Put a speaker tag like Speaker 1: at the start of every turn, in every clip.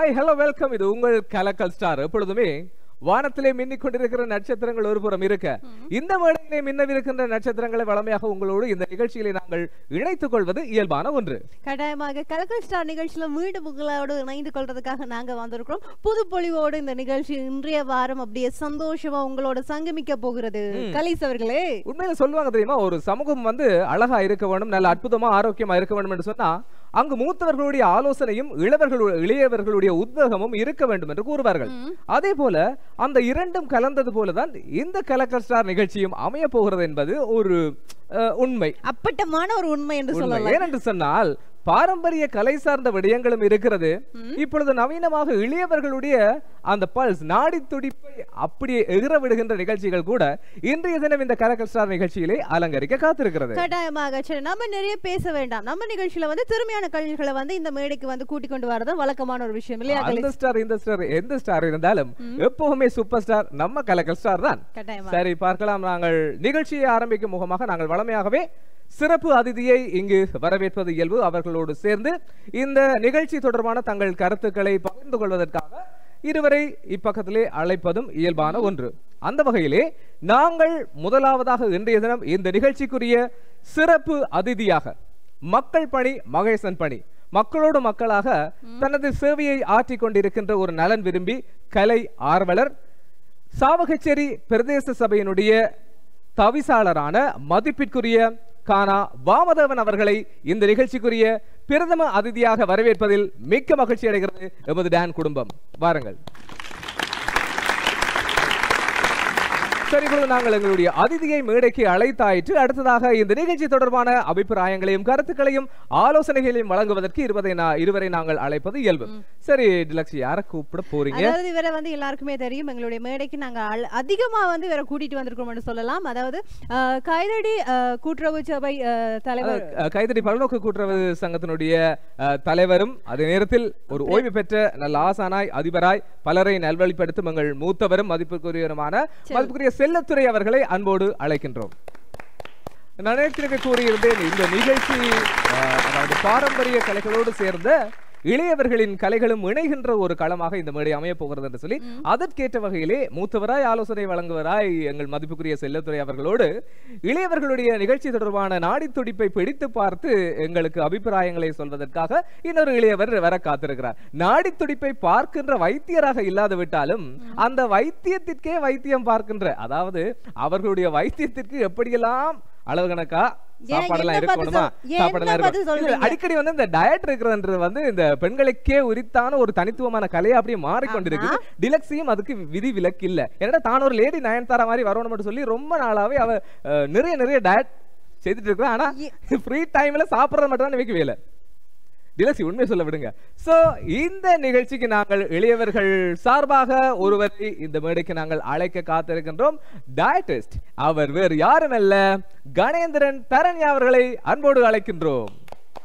Speaker 1: Hi hello welcome இது உங்கள் கலக்கல் ஸ்டார் எப்பொழுதுமே வானத்திலே மின்னிக் கொண்டிருக்கிற நட்சத்திரங்கள் ஒரு புறம் இருக்க இந்த மேடையிலே மின்னவிருக்கின்ற நட்சத்திரங்களை வளமையாக உங்களோடு இந்த நிகழ்ச்சியிலே நாங்கள் இணைத்துக் கொள்வது இயல்பான ஒன்று
Speaker 2: கட்டாயமாக கலக்கல் ஸ்டார் நிகழ்ச்சியில மீண்டும் உங்களோடு இணைந்து கொள்றதுக்காக நாங்க வந்திருக்கிறோம் புது பொலிவோடு இந்த நிகழ்ச்சி இன்றைய வாரம் அப்படியே சந்தோஷமா உங்களோட சங்கமிக்க போகிறது கலைஸ் அவர்களே
Speaker 1: உண்மையில சொல்லுவாங்க தெரியுமா ஒரு சமூகம் வந்து அழகா இருக்க வேண்டும் நல்ல அற்புதமா ஆரோக்கியமா இருக்க வேண்டும் என்று சொன்னா அங்கு மூத்தவர்களுடைய ஆலோசனையும் இளவர்கள் இளையவர்களுடைய உத்வேகமும் இருக்க வேண்டும் என்று கூறுவார்கள் அதே போல அந்த இரண்டும் கலந்தது போலதான் இந்த கலக்கல் ஸ்டார் நிகழ்ச்சியும் அமைய போகிறது என்பது ஒரு அஹ், உண்மை
Speaker 2: அப்பட்டமான ஒரு உண்மை என்று
Speaker 1: உண்மை.
Speaker 2: சொல்லலாம்
Speaker 1: ஏனென்று சொன்னால் பாரம்பரிய கலை சார்ந்த விடயங்களும் இருக்கிறது இப்பொழுது நவீனமாக இளையவர்களுடைய அந்த பல்ஸ் நாடி துடிப்பை அப்படியே எகிற விடுகின்ற நிகழ்ச்சிகள் கூட இன்றைய தினம் இந்த கலக்கல் ஸ்டார் நிகழ்ச்சியிலே அலங்கரிக்க காத்திருக்கிறது
Speaker 2: கட்டாயமாக சரி நம்ம நிறைய பேச வேண்டாம் நம்ம நிகழ்ச்சியில வந்து திறமையான கலைஞர்களை வந்து இந்த மேடைக்கு வந்து கூட்டிக் கொண்டு வரது வழக்கமான ஒரு விஷயம் இல்லையா
Speaker 1: அந்த
Speaker 2: கலைஸ்
Speaker 1: ஸ்டார் இந்த ஸ்டார் எந்த ஸ்டார் இருந்தாலும் எப்பவுமே சூப்பர் ஸ்டார் நம்ம கலக்கல் ஸ்டார் தான்
Speaker 2: கட்டாயமா
Speaker 1: சரி பார்க்கலாம் நாங்கள் நிகழ்ச்சியை ஆரம்பிக்கும் முகமாக நாங்கள் வளமையாகவே சிறப்பு அதிதியை இங்கு வரவேற்பது இயல்பு அவர்களோடு சேர்ந்து இந்த நிகழ்ச்சி தொடர்பான தங்கள் கருத்துக்களை பகிர்ந்து கொள்வதற்காக இருவரை இப்பக்கத்திலே அழைப்பதும் இயல்பான ஒன்று அந்த வகையிலே நாங்கள் முதலாவதாக இன்றைய தினம் இந்த நிகழ்ச்சிக்குரிய சிறப்பு அதிதியாக மக்கள் பணி மகேசன் பணி மக்களோடு மக்களாக தனது சேவையை ஆற்றிக் கொண்டிருக்கின்ற ஒரு நலன் விரும்பி கலை ஆர்வலர் சாவகச்சேரி பிரதேச சபையினுடைய தவிசாளரான மதிப்பிற்குரிய கானா வாமதேவன் அவர்களை இந்த நிகழ்ச்சிக்குரிய பிரதம அதிதியாக வரவேற்பதில் மிக்க மகிழ்ச்சி அடைகிறது எமது டான் குடும்பம் வாருங்கள் சரி இப்பொழுது நாங்கள் எங்களுடைய அதிதியை மேடைக்கு அழைத்தாயிற்று அடுத்ததாக இந்த நிகழ்ச்சி தொடர்பான அபிப்பிராயங்களையும் கருத்துக்களையும் ஆலோசனைகளையும் வழங்குவதற்கு இருவரை நா- இருவரை நாங்கள் அழைப்பது இயல்பு சரி டிலக்ஷி யாரை கூப்பிட போறீங்க
Speaker 2: அதாவது இவரை வந்து எல்லாருக்குமே தெரியும் எங்களுடைய மேடைக்கு நாங்க அல்- அதிகமா வந்து இவரை கூட்டிட்டு வந்திருக்கோம்னு சொல்லலாம் அதாவது அஹ், கைதடி அஹ், கூட்டுறவு சபை அஹ், தலைவர்
Speaker 1: அஹ், கைத்தறி பல்நோக்கு கூட்டுறவு சங்கத்தினுடைய அஹ், தலைவரும் அதே நேரத்தில் ஒரு ஓய்வு பெற்ற நல்ல ஆசானாய் அதிபராய் பலரை நல்வழிப்படுத்தும் எங்கள் மூத்தவரும் மதிப்புக்குரியவருமான மதிப்புக்குரிய செல்லத்துறை அவர்களை அன்போடு அழைக்கின்றோம் நான் ஏற்கனவே கூறியிருந்தேன் இந்த நிகழ்ச்சி அஹ், அதாவது பாரம்பரிய கலைகளோடு சேர்ந்த இளையவர்களின் கலைகளும் இணைகின்ற ஒரு களமாக இந்த மேடை அமைய போகிறது என்று சொல்லி அதற்கேற்ற வகையிலே மூத்தவராய் ஆலோசனை வழங்குவராய் எங்கள் மதிப்புக்குரிய செல்லத்துறை அவர்களோடு இளையவர்களுடைய நிகழ்ச்சி தொடர்பான நாடி துடிப்பை பிடித்து பார்த்து எங்களுக்கு அபிப்பிராயங்களை சொல்வதற்காக இன்னொரு இளையவர் வர காத்திருக்கிறார் நாடி துடிப்பை பார்க்கின்ற வைத்தியராக இல்லாது விட்டாலும் அந்த வைத்தியத்திற்கே வைத்தியம் பார்க்கின்ற அதாவது அவர்களுடைய வைத்தியத்திற்கு எப்படியெல்லாம் அளவு கணக்கா சாப்பாடெல்லாம்
Speaker 2: என்ன பதில்
Speaker 1: இருக்கணுமா
Speaker 2: சொல்- என்ன
Speaker 1: சாப்பாடெல்லாம்
Speaker 2: பதில்
Speaker 1: இருக்கும் இல்ல,
Speaker 2: சொல்றீங்க?
Speaker 1: அடிக்கடி வந்து இந்த டயட் இருக்கிறதுன்றது வந்து இந்த பெண்களுக்கே உரித்தான ஒரு தனித்துவமான கலையா அப்படியே மாறிக்கொண்டிருக்கு டிலக்ஸியும் அதுக்கு விதி விலக்கு இல்ல ஏன்னா தான் ஒரு லேடி நயன்தாரா மாதிரி வரணும்னு சொல்லி ரொம்ப நாளாவே அவ அஹ், நிறைய நிறைய டயட் செய்துட்டு இருக்கா ஆனா ஃப்ரீ டைம்ல சாப்பிடுறது மட்டும் தான் நினைக்க வேலை டிலக்ஸி உண்மை சொல்ல விடுங்க சோ இந்த நிகழ்ச்சிக்கு நாங்கள் இளையவர்கள் சார்பாக ஒருவரை இந்த மேடைக்கு நாங்கள் அழைக்க காத்திருக்கின்றோம் டயட்டிஸ்ட் அவர் வேறு யாரும் அல்ல கணேந்திரன் தரண்யா அவர்களை அன்போடு அழைக்கின்றோம்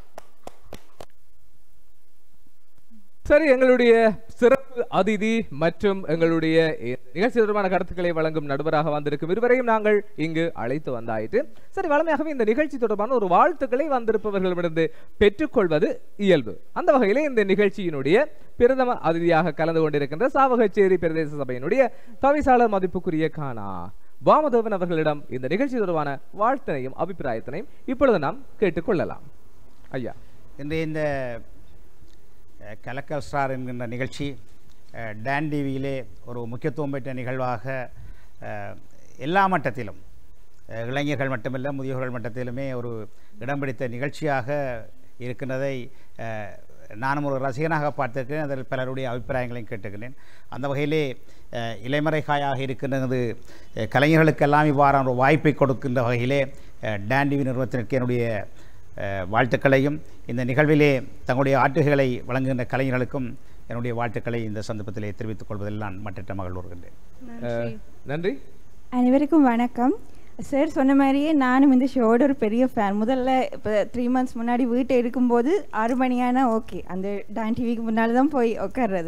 Speaker 1: சரி எங்களுடைய சிறப்பு அதிதி மற்றும் எங்களுடைய நிகழ்ச்சி தொடர்பான கருத்துக்களை வழங்கும் நடுவராக வந்திருக்கும் இருவரையும் நாங்கள் இங்கு அழைத்து வந்தாயிற்று சரி வளமையாகவே இந்த நிகழ்ச்சி தொடர்பான ஒரு வாழ்த்துக்களை வந்திருப்பவர்களிடமிருந்து பெற்றுக்கொள்வது இயல்பு அந்த வகையிலே இந்த நிகழ்ச்சியினுடைய பிரதம அதிதியாக கலந்து கொண்டிருக்கின்ற சாவகச்சேரி பிரதேச சபையினுடைய தவிசாளர் மதிப்புக்குரிய காணா வாமதேவன் அவர்களிடம் இந்த நிகழ்ச்சி தொடர்பான வாழ்த்தினையும் அபிப்பிராயத்தினையும் இப்பொழுது நாம் கேட்டுக்கொள்ளலாம் ஐயா
Speaker 3: இன்றைய இந்த அஹ், கலக்கல் ஸ்டார் என்கின்ற நிகழ்ச்சி அஹ், டான் டிவியிலே ஒரு முக்கியத்துவம் பெற்ற நிகழ்வாக அஹ், எல்லா மட்டத்திலும் அஹ், இளைஞர்கள் மட்டுமல்ல முதியோர்கள் மட்டத்திலுமே ஒரு இடம் பிடித்த நிகழ்ச்சியாக இருக்கின்றதை அஹ், நானும் ஒரு ரசிகனாக பார்த்திருக்கிறேன் அதில் பலருடைய அபிப்பிராயங்களையும் கேட்டுக்கிறேன் அந்த வகையிலே அஹ், இலைமறைக்காயாக இருக்கின்றது அஹ், கலைஞர்களுக்கெல்லாம் இவ்வாறான ஒரு வாய்ப்பை கொடுக்கின்ற வகையிலே அஹ், டான் டிவி நிறுவனத்திற்கு என்னுடைய அஹ், வாழ்த்துக்களையும் இந்த நிகழ்விலே தங்களுடைய ஆற்றுகளை வழங்குகின்ற கலைஞர்களுக்கும் என்னுடைய வாழ்த்துக்களை இந்த சந்தர்ப்பத்திலே தெரிவித்துக் கொள்வதில் நான் மற்ற மகள் வருகின்றேன்
Speaker 1: அஹ், நன்றி
Speaker 4: அனைவருக்கும் வணக்கம் சார் சொன்ன மாதிரியே நானும் இந்த ஷோட ஒரு பெரிய ஃபேன் முதல்ல இப்போ த்ரீ மந்த்ஸ் முன்னாடி வீட்டை இருக்கும்போது ஆறு மணியான ஓகே அந்த டான் டிவிக்கு முன்னால் தான் போய் உட்கார்றது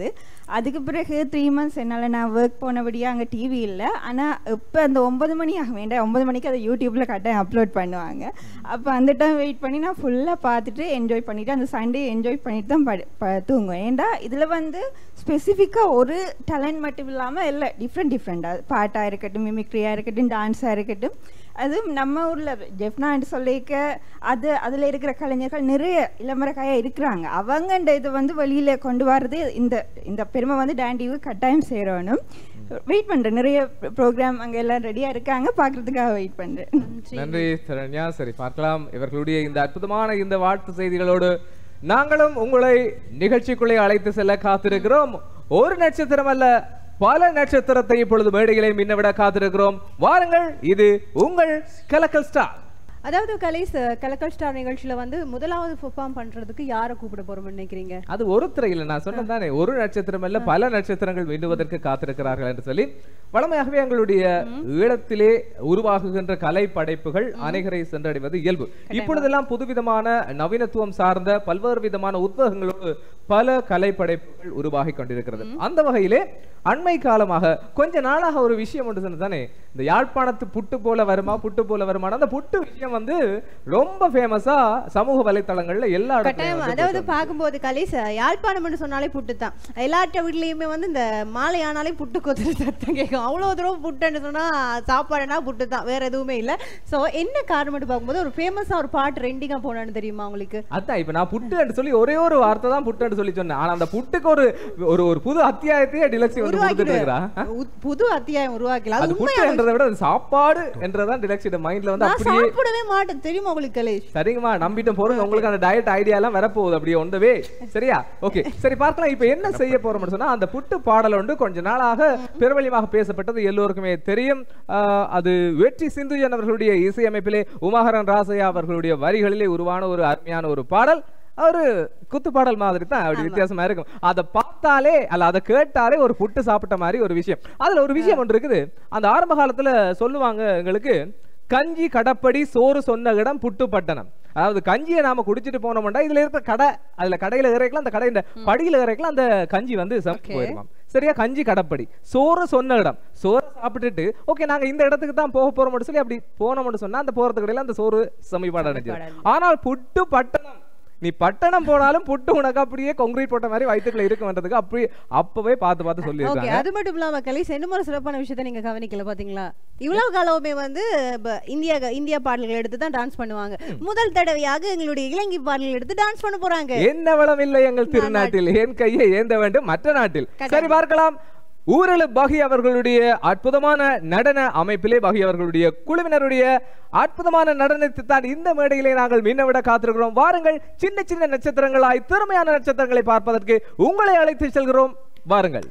Speaker 4: அதுக்கு பிறகு த்ரீ மந்த்ஸ் என்னால் நான் ஒர்க் போனபடியாக அங்கே டிவி இல்லை ஆனால் இப்போ அந்த ஒன்பது மணி ஆக வேண்டாம் ஒன்பது மணிக்கு அதை யூடியூப்பில் கட்டாயம் அப்லோட் பண்ணுவாங்க அப்போ அந்த டைம் வெயிட் பண்ணி நான் ஃபுல்லாக பார்த்துட்டு என்ஜாய் பண்ணிவிட்டு அந்த சண்டே என்ஜாய் பண்ணிட்டு தான் படு ப தூங்குவேன் ஏன்டா இதில் வந்து ஸ்பெசிஃபிக்காக ஒரு டேலண்ட் மட்டும் இல்லாமல் இல்லை டிஃப்ரெண்ட் டிஃப்ரெண்ட்டாக பாட்டாக இருக்கட்டும் மிமிக்ரியாக இருக்கட்டும் டான்ஸாக இருக்கட்டும் அது நம்ம ஊரில் ஜெஃப்னான்னு சொல்லிக்க அது அதில் இருக்கிற கலைஞர்கள் நிறைய இளமரக்காயாக இருக்கிறாங்க அவங்கண்ட இதை வந்து வெளியில் கொண்டு வர்றது இந்த இந்த பெருமை வந்து டாண்டிவு கட்டாயம் சேரணும் வெயிட் பண்ணுறேன் நிறைய ப்ரோக்ராம் அங்கே எல்லாம் ரெடியாக இருக்காங்க பார்க்குறதுக்காக வெயிட் பண்ணுறேன்
Speaker 1: நன்றி சரண்யா சரி பார்க்கலாம் இவர்களுடைய இந்த அற்புதமான இந்த வாழ்த்து செய்திகளோடு நாங்களும் உங்களை நிகழ்ச்சிக்குள்ளே அழைத்து செல்ல காத்திருக்கிறோம் ஒரு நட்சத்திரம் அல்ல பல நட்சத்திரத்தை இப்பொழுது மேடைகளை மின்னவிட காத்திருக்கிறோம் வாருங்கள் இது உங்கள் கலக்கல் ஸ்டார்
Speaker 2: அதாவது கலைஸ் கலக்கல் ஸ்டார் நிகழ்ச்சியில வந்து முதலாவது பெர்ஃபார்ம் பண்றதுக்கு யாரை கூப்பிட போறோம்னு நினைக்கிறீங்க
Speaker 1: அது ஒருத்தர் இல்ல நான் சொன்னேன் தானே ஒரு நட்சத்திரம் அல்ல பல நட்சத்திரங்கள் மின்னுவதற்கு காத்திருக்கிறார்கள் என்று சொல்லி வளமையாகவே எங்களுடைய ஈழத்திலே உருவாகுகின்ற கலை படைப்புகள் அனைகரை சென்றடைவது இயல்பு இப்பொழுதெல்லாம் புதுவிதமான நவீனத்துவம் சார்ந்த பல்வேறு விதமான உத்வேகங்களோடு பல கலை படைப்புகள் உருவாகி கொண்டிருக்கிறது அந்த வகையிலே அண்மை காலமாக கொஞ்ச நாளாக ஒரு விஷயம் ஒன்று சொன்னது தானே இந்த யாழ்ப்பாணத்து புட்டு போல வருமா புட்டு போல வருமா அந்த புட்டு விஷயம் வந்து ரொம்ப ஃபேமஸா சமூக வலைத்தளங்கள்ல எல்லா இடத்துலயும்
Speaker 2: கட்டாயம்
Speaker 1: வந்து
Speaker 2: அதாவது பார்க்கும்போது கலைஸ் யாழ்ப்பாணம்னு சொன்னாலே புட்டு தான் எல்லாட்ட வீட்லயுமே வந்து இந்த மாலை ஆனாலே புட்டு கொத்துற சத்தம் கேட்கும் அவ்வளவு தூரம் புட்டுன்னு சொன்னா சாப்பாடுனா புட்டு தான் வேற எதுவுமே இல்ல சோ என்ன காரணம் மட்டும் பார்க்கும்போது ஒரு ஃபேமஸா ஒரு பாட்டு ரெண்டிங்கா போனான்னு தெரியுமா உங்களுக்கு
Speaker 1: அதான் இப்ப நான் புட்டுன்னு சொல்லி ஒரே ஒரு வார்த்தை தான் புட்டுன்னு சொல்லி சொன்னேன் ஆனா அந்த புட்டுக்கு ஒரு ஒரு ஒரு புது அத்தியாயத்தையே டிலக்ஸி வந்து கொடுத்துட்டு இருக்கிறா
Speaker 2: உத்- புது அத்தியாயம் உருவாக்கலாம்
Speaker 1: அது
Speaker 2: அது உண்மையா
Speaker 1: புட்டுன்றதை விட அது சாப்பாடு என்றதான் டிலக்ஸியோட மைண்ட்ல வந்து
Speaker 2: நான்
Speaker 1: அப்படியே
Speaker 2: சாப்பிடவே மாட்டேன் தெரியுமா உங்களுக்கு கலேஷ்
Speaker 1: சரிங்கம்மா நம்பிட்டோம் போறோம் உங்களுக்கு அந்த டயட் ஐடியா எல்லாம் வரப்போகுது அப்படியே ஒன்றவே சரியா ஓகே சரி பார்க்கலாம் இப்ப என்ன செய்ய போறோம்னு சொன்னா அந்த புட்டு பாடல் ஒன்று கொஞ்ச நாளாக பெருவழியமாக பேசப்பட்டது எல்லோருக்குமே தெரியும் ஆஹ், அது வெற்றி சிந்துஜன் அவர்களுடைய இசையமைப்பிலே உமாகரன் ராசையா அவர்களுடைய வரிகளிலே உருவான ஒரு அருமையான ஒரு பாடல் ஒரு குத்து பாடல் மாதிரி தான் அப்படி வித்தியாசமா இருக்கும் அதை பார்த்தாலே அல்ல அதை கேட்டாலே ஒரு புட்டு சாப்பிட்ட மாதிரி ஒரு விஷயம் அதுல ஒரு விஷயம் ஒன்று இருக்குது அந்த ஆரம்ப காலத்துல சொல்லுவாங்க எங்களுக்கு கஞ்சி கடப்படி சோறு சொன்ன இடம் புட்டு பட்டணம் அதாவது கஞ்சியை நாம குடிச்சிட்டு போனோம்னா இதுல இருக்கிற கடை அதுல கடையில இறக்கலாம் அந்த கடை இந்த படியில இறக்கலாம் அந்த கஞ்சி வந்து செமக்கு போயிருமாம் சரியா கஞ்சி கடப்படி சோறு சொன்ன இடம் சோறு சாப்பிட்டுட்டு ஓகே நாங்க இந்த இடத்துக்கு தான் போக போறோம்னு சொல்லி அப்படி போனோம்னு சொன்னா அந்த போறதுக்கு இடையில அந்த சோறு சமீபாடு அடைஞ்சது ஆனால் புட்டு பட்டணம் நீ பட்டணம் போனாலும் புட்டு உனக்கு அப்படியே கொங்கிரீட் போட்ட மாதிரி வயிற்றுக்குள்ள இருக்குன்றதுக்கு அப்படி அப்பவே பார்த்து பார்த்து
Speaker 2: ஓகே
Speaker 1: சொல்லியிருக்காங்க
Speaker 2: அது மட்டும் இல்லாம கலைஸ் இன்னும் ஒரு சிறப்பான விஷயத்தை நீங்க கவனிக்கல பாத்தீங்களா இவ்வளவு காலமே வந்து இப்ப இந்தியா இந்தியா பாடல்கள் எடுத்து தான் டான்ஸ் பண்ணுவாங்க முதல் தடவையாக எங்களுடைய இலங்கை பாடல்கள் எடுத்து டான்ஸ் பண்ண போறாங்க
Speaker 1: என்ன வளம் இல்லை எங்கள் திருநாட்டில் என் கையை ஏந்த வேண்டும் மற்ற நாட்டில் சரி பார்க்கலாம் ஊரலு பகி அவர்களுடைய அற்புதமான நடன அமைப்பிலே பகி அவர்களுடைய குழுவினருடைய அற்புதமான நடனத்தை தான் இந்த மேடையிலே நாங்கள் மின்னவிட காத்திருக்கிறோம் வாருங்கள் சின்ன சின்ன நட்சத்திரங்களாய் திறமையான நட்சத்திரங்களை பார்ப்பதற்கு உங்களை அழைத்து செல்கிறோம் வாருங்கள்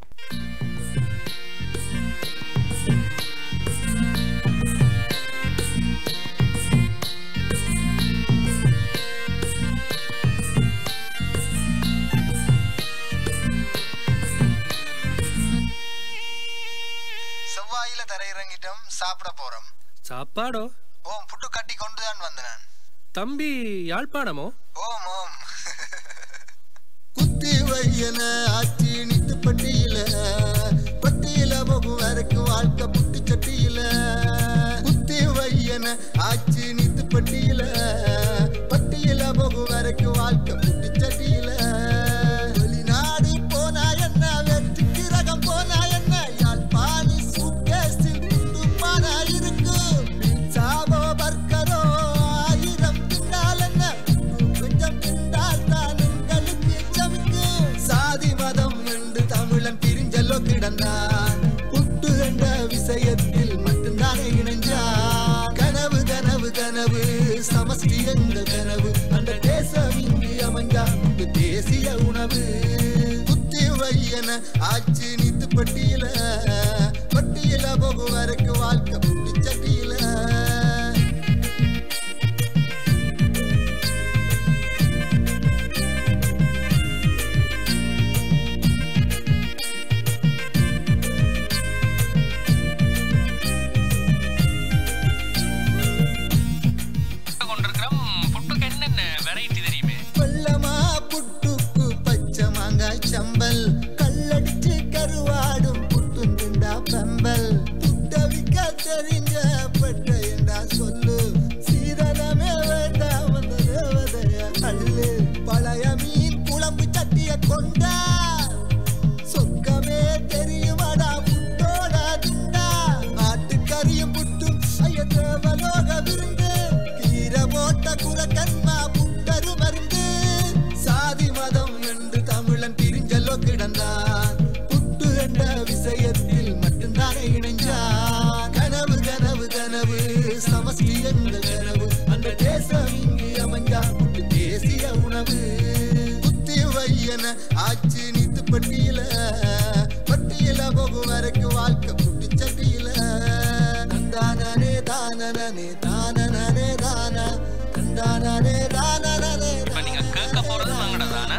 Speaker 5: செவ்வாயில தரையிறங்கிட்டோம் சாப்பிட போறோம்
Speaker 6: சாப்பாடோ
Speaker 5: ஓம் புட்டு கட்டி கொண்டு தான் வந்தேன்
Speaker 6: தம்பி யாழ்ப்பாணமோ
Speaker 5: ஓம் ஓம் குத்தி வையன ஆச்சி நித்து பட்டியில பட்டியில போகும் வரைக்கும் வாழ்க்கை புட்டு சட்டியில குத்தி வையன ஆச்சி நித்து பட்டியில பட்டியில போகும் வரைக்கும் வாழ்க்கை புட்டு சட்டியில வெளிநாடு போனா என்ன வெற்றிக்கு ரகம் போனா என்ன யாழ்ப்பாணி சூட்கேஸில் புட்டு பானா இருக்கும் பீட்சாவோ பர்கரோ ஆயிரம் தின்னால் என்ன புட்டு கொஞ்சம் தின்றால் தான் உங்களுக்கு சமைக்கும் சாதி மதம் என்று தமிழன் பிரிஞ்சலோ கிடந்தான் புட்டு என்ற விஷயத்தில் மட்டும்தானே இணைஞ்சான் கனவு கனவு கனவு சமஷ்டி என்ற கனவு அந்த தேசம் இங்கு அமைஞ்சா புட்டு தேசிய உணவு குத்தி வையன ஆச்சு நீத்து பட்டியல பட்டியல போகும் வரைக்கும் வாழ்க்கை புட்டு சட்டியில
Speaker 6: கொண்டிருக்கிறோம் புட்டுக்கு என்னென்ன வெரைட்டி தெரியுமே
Speaker 5: வெள்ளமா புட்டுக்கு பச்சை மாங்காய் சம்பல் கல்லடி உணவு புத்தி வையன ஆச்சு நீத்து பட்டியல பட்டியல போகும் வரைக்கும் வாழ்க்கை புட்டி சட்டியில தந்தானே தானனே தானனே தான தந்தானே தானனே
Speaker 6: இப்ப நீங்க கேட்க போறது வாங்கடா தானே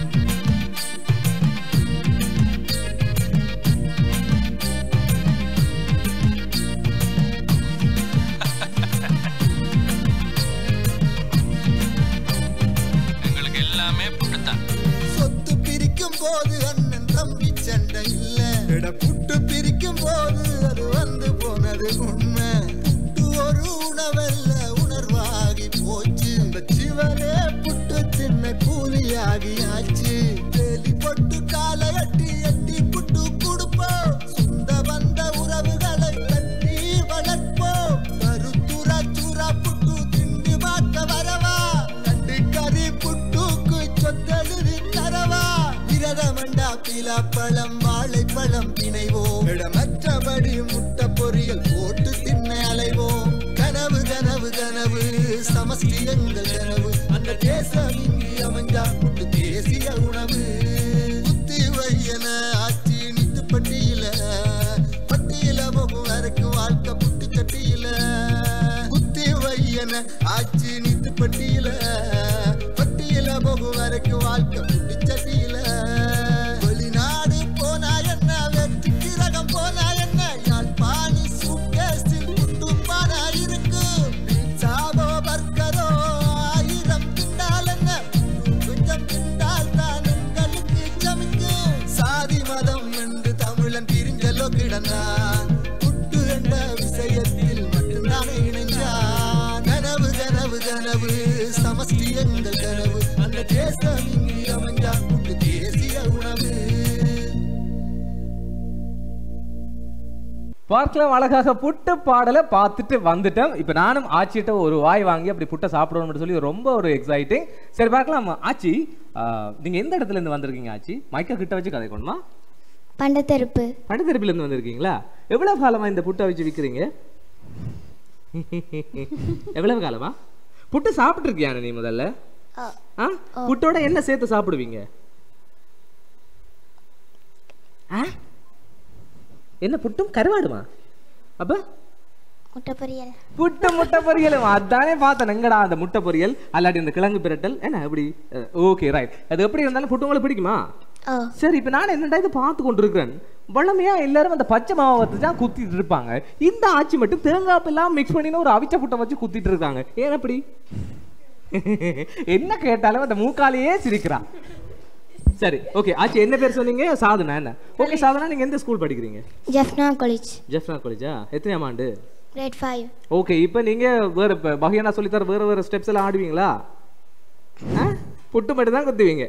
Speaker 6: எங்களுக்கு எல்லாமே புட்டுத்தான்
Speaker 5: சொத்து பிரிக்கும் போது அண்ணன் தம்பி சண்டை இல்ல இட புட்டு பிரிக்கும் போது அது வந்து போனது உண்மை புட்டு ஒரு உணவல்ல உணர்வாகி போச்சு அந்த சிவனே புட்டு தின்ன கூலியாகி ஆச்சு வேலி பொட்டு காலை எட்டி எட்டி புட்டு கொடுப்போம் சொந்த வந்த உறவுகளை கட்டி வளர்ப்போம் கருத்துரா சூரா புட்டு திண்டு பார்க்க வரவா நண்டு கறி புட்டுக்கு சொத்தெழுதி தரவா விரதமண்டா பழம் வாழைப்பழம் திணைவோம் இடமற்றபடி முட்டை பொரியல் போட்டு தின்ன அலைவோம் கனவு கனவு கனவு சமஷ்டி எங்கள் கனவு அந்த தேசம் இங்கு அமைஞ்சா புட்டு தேசிய உணவு புத்தி வையன ஆட்சி நித்து பட்டியல பட்டியல போகும் வரைக்கும் வாழ்க்கை புட்டு சட்டியில புத்தி வையன ஆட்சி நித்து பட்டியல பட்டியல போகும் வரைக்கும் வாழ்க்கை புட்டு சட்டியில வெளிநாடு போனா என்ன வெற்றி கிரகம் போனா என்ன யாழ்ப்பாணி சூட்கேஸில் புட்டு பானா இருக்கு பீட்சாவோ பர்கரோ ஆயிரம் திண்டால் என்ன கொஞ்சம் திண்டால் தான் எங்களுக்கு சமைக்கும் சாதி மதம் என்று தமிழன் பிரிஞ்சலோ கிடந்தான் புட்டு என்ற விஷயத்தில் மட்டும்தானே இணைஞ்சான் கனவு கனவு கனவு சமஷ்டி எங்கள் கனவு அந்த தேசம் இங்கு அமைஞ்சா புட்டு தேசிய உணவு
Speaker 1: பார்க்கலாம் அழகாக புட்டு பாடலை பார்த்துட்டு வந்துட்டோம் இப்போ நானும் ஆச்சிட்ட ஒரு வாய் வாங்கி அப்படி புட்டை சாப்பிடணும்னு சொல்லி ரொம்ப ஒரு எக்ஸைட்டிங் சரி பார்க்கலாம் ஆச்சி ஆ, நீங்க எந்த இடத்துல இருந்து வந்திருக்கீங்க ஆச்சி மைக்க கிட்ட வச்சு கதை கொண்டுமா
Speaker 7: பண்டத்தெருப்பு
Speaker 1: பண்டத்தெருப்பில இருந்து வந்திருக்கீங்களா எவ்வளவு காலமா இந்த புட்டை வச்சு விற்கிறீங்க எவ்வளவு காலமா புட்டு சாப்பிட்டு இருக்கியா நீ முதல்ல ஆ புட்டோட என்ன சேர்த்து சாப்பிடுவீங்க ஆ? என்ன புட்டும் கருவாடுமா அப்ப
Speaker 7: முட்டை பொரியல்
Speaker 1: புட்டு முட்டை பொரியல் அதானே பார்த்தேன் எங்கடா அந்த முட்டை பொரியல் அல்லாட்டி இந்த கிழங்கு பிரட்டல் என்ன எப்படி ஓகே ரைட் அது எப்படி இருந்தாலும் புட்டு உங்களுக்கு பிடிக்குமா
Speaker 7: ஓ
Speaker 1: சரி இப்ப நான் என்னடா இது பார்த்து கொண்டிருக்கிறேன் வளமையா எல்லாரும் அந்த பச்சை மாவை வச்சு தான் குத்திட்டு இருப்பாங்க இந்த ஆச்சி மட்டும் தேங்காய் எல்லாம் மிக்ஸ் பண்ணி ஒரு அவிச்ச புட்டை வச்சு குத்திட்டு இருக்காங்க ஏன் அப்படி என்ன கேட்டாலும் அந்த மூக்காலேயே சிரிக்கிறான் சரி ஓகே ஆச்சி என்ன பேர் சொன்னீங்க சாதனா என்ன ஓகே சாதனா நீங்க எந்த ஸ்கூல் படிக்கிறீங்க
Speaker 7: ஜெஃப்னா காலேஜ்
Speaker 1: ஜெஃப்னா காலேஜா எத்தனையாம் ஆண்டு
Speaker 7: கிரேட் ஃபைவ்
Speaker 1: ஓகே இப்போ நீங்க வேற இப்போ பகியானா சொல்லித்தர வேற வேற ஸ்டெப்ஸ் எல்லாம் ஆடுவீங்களா ஆ? புட்டு மட்டும் தான் குத்துவீங்க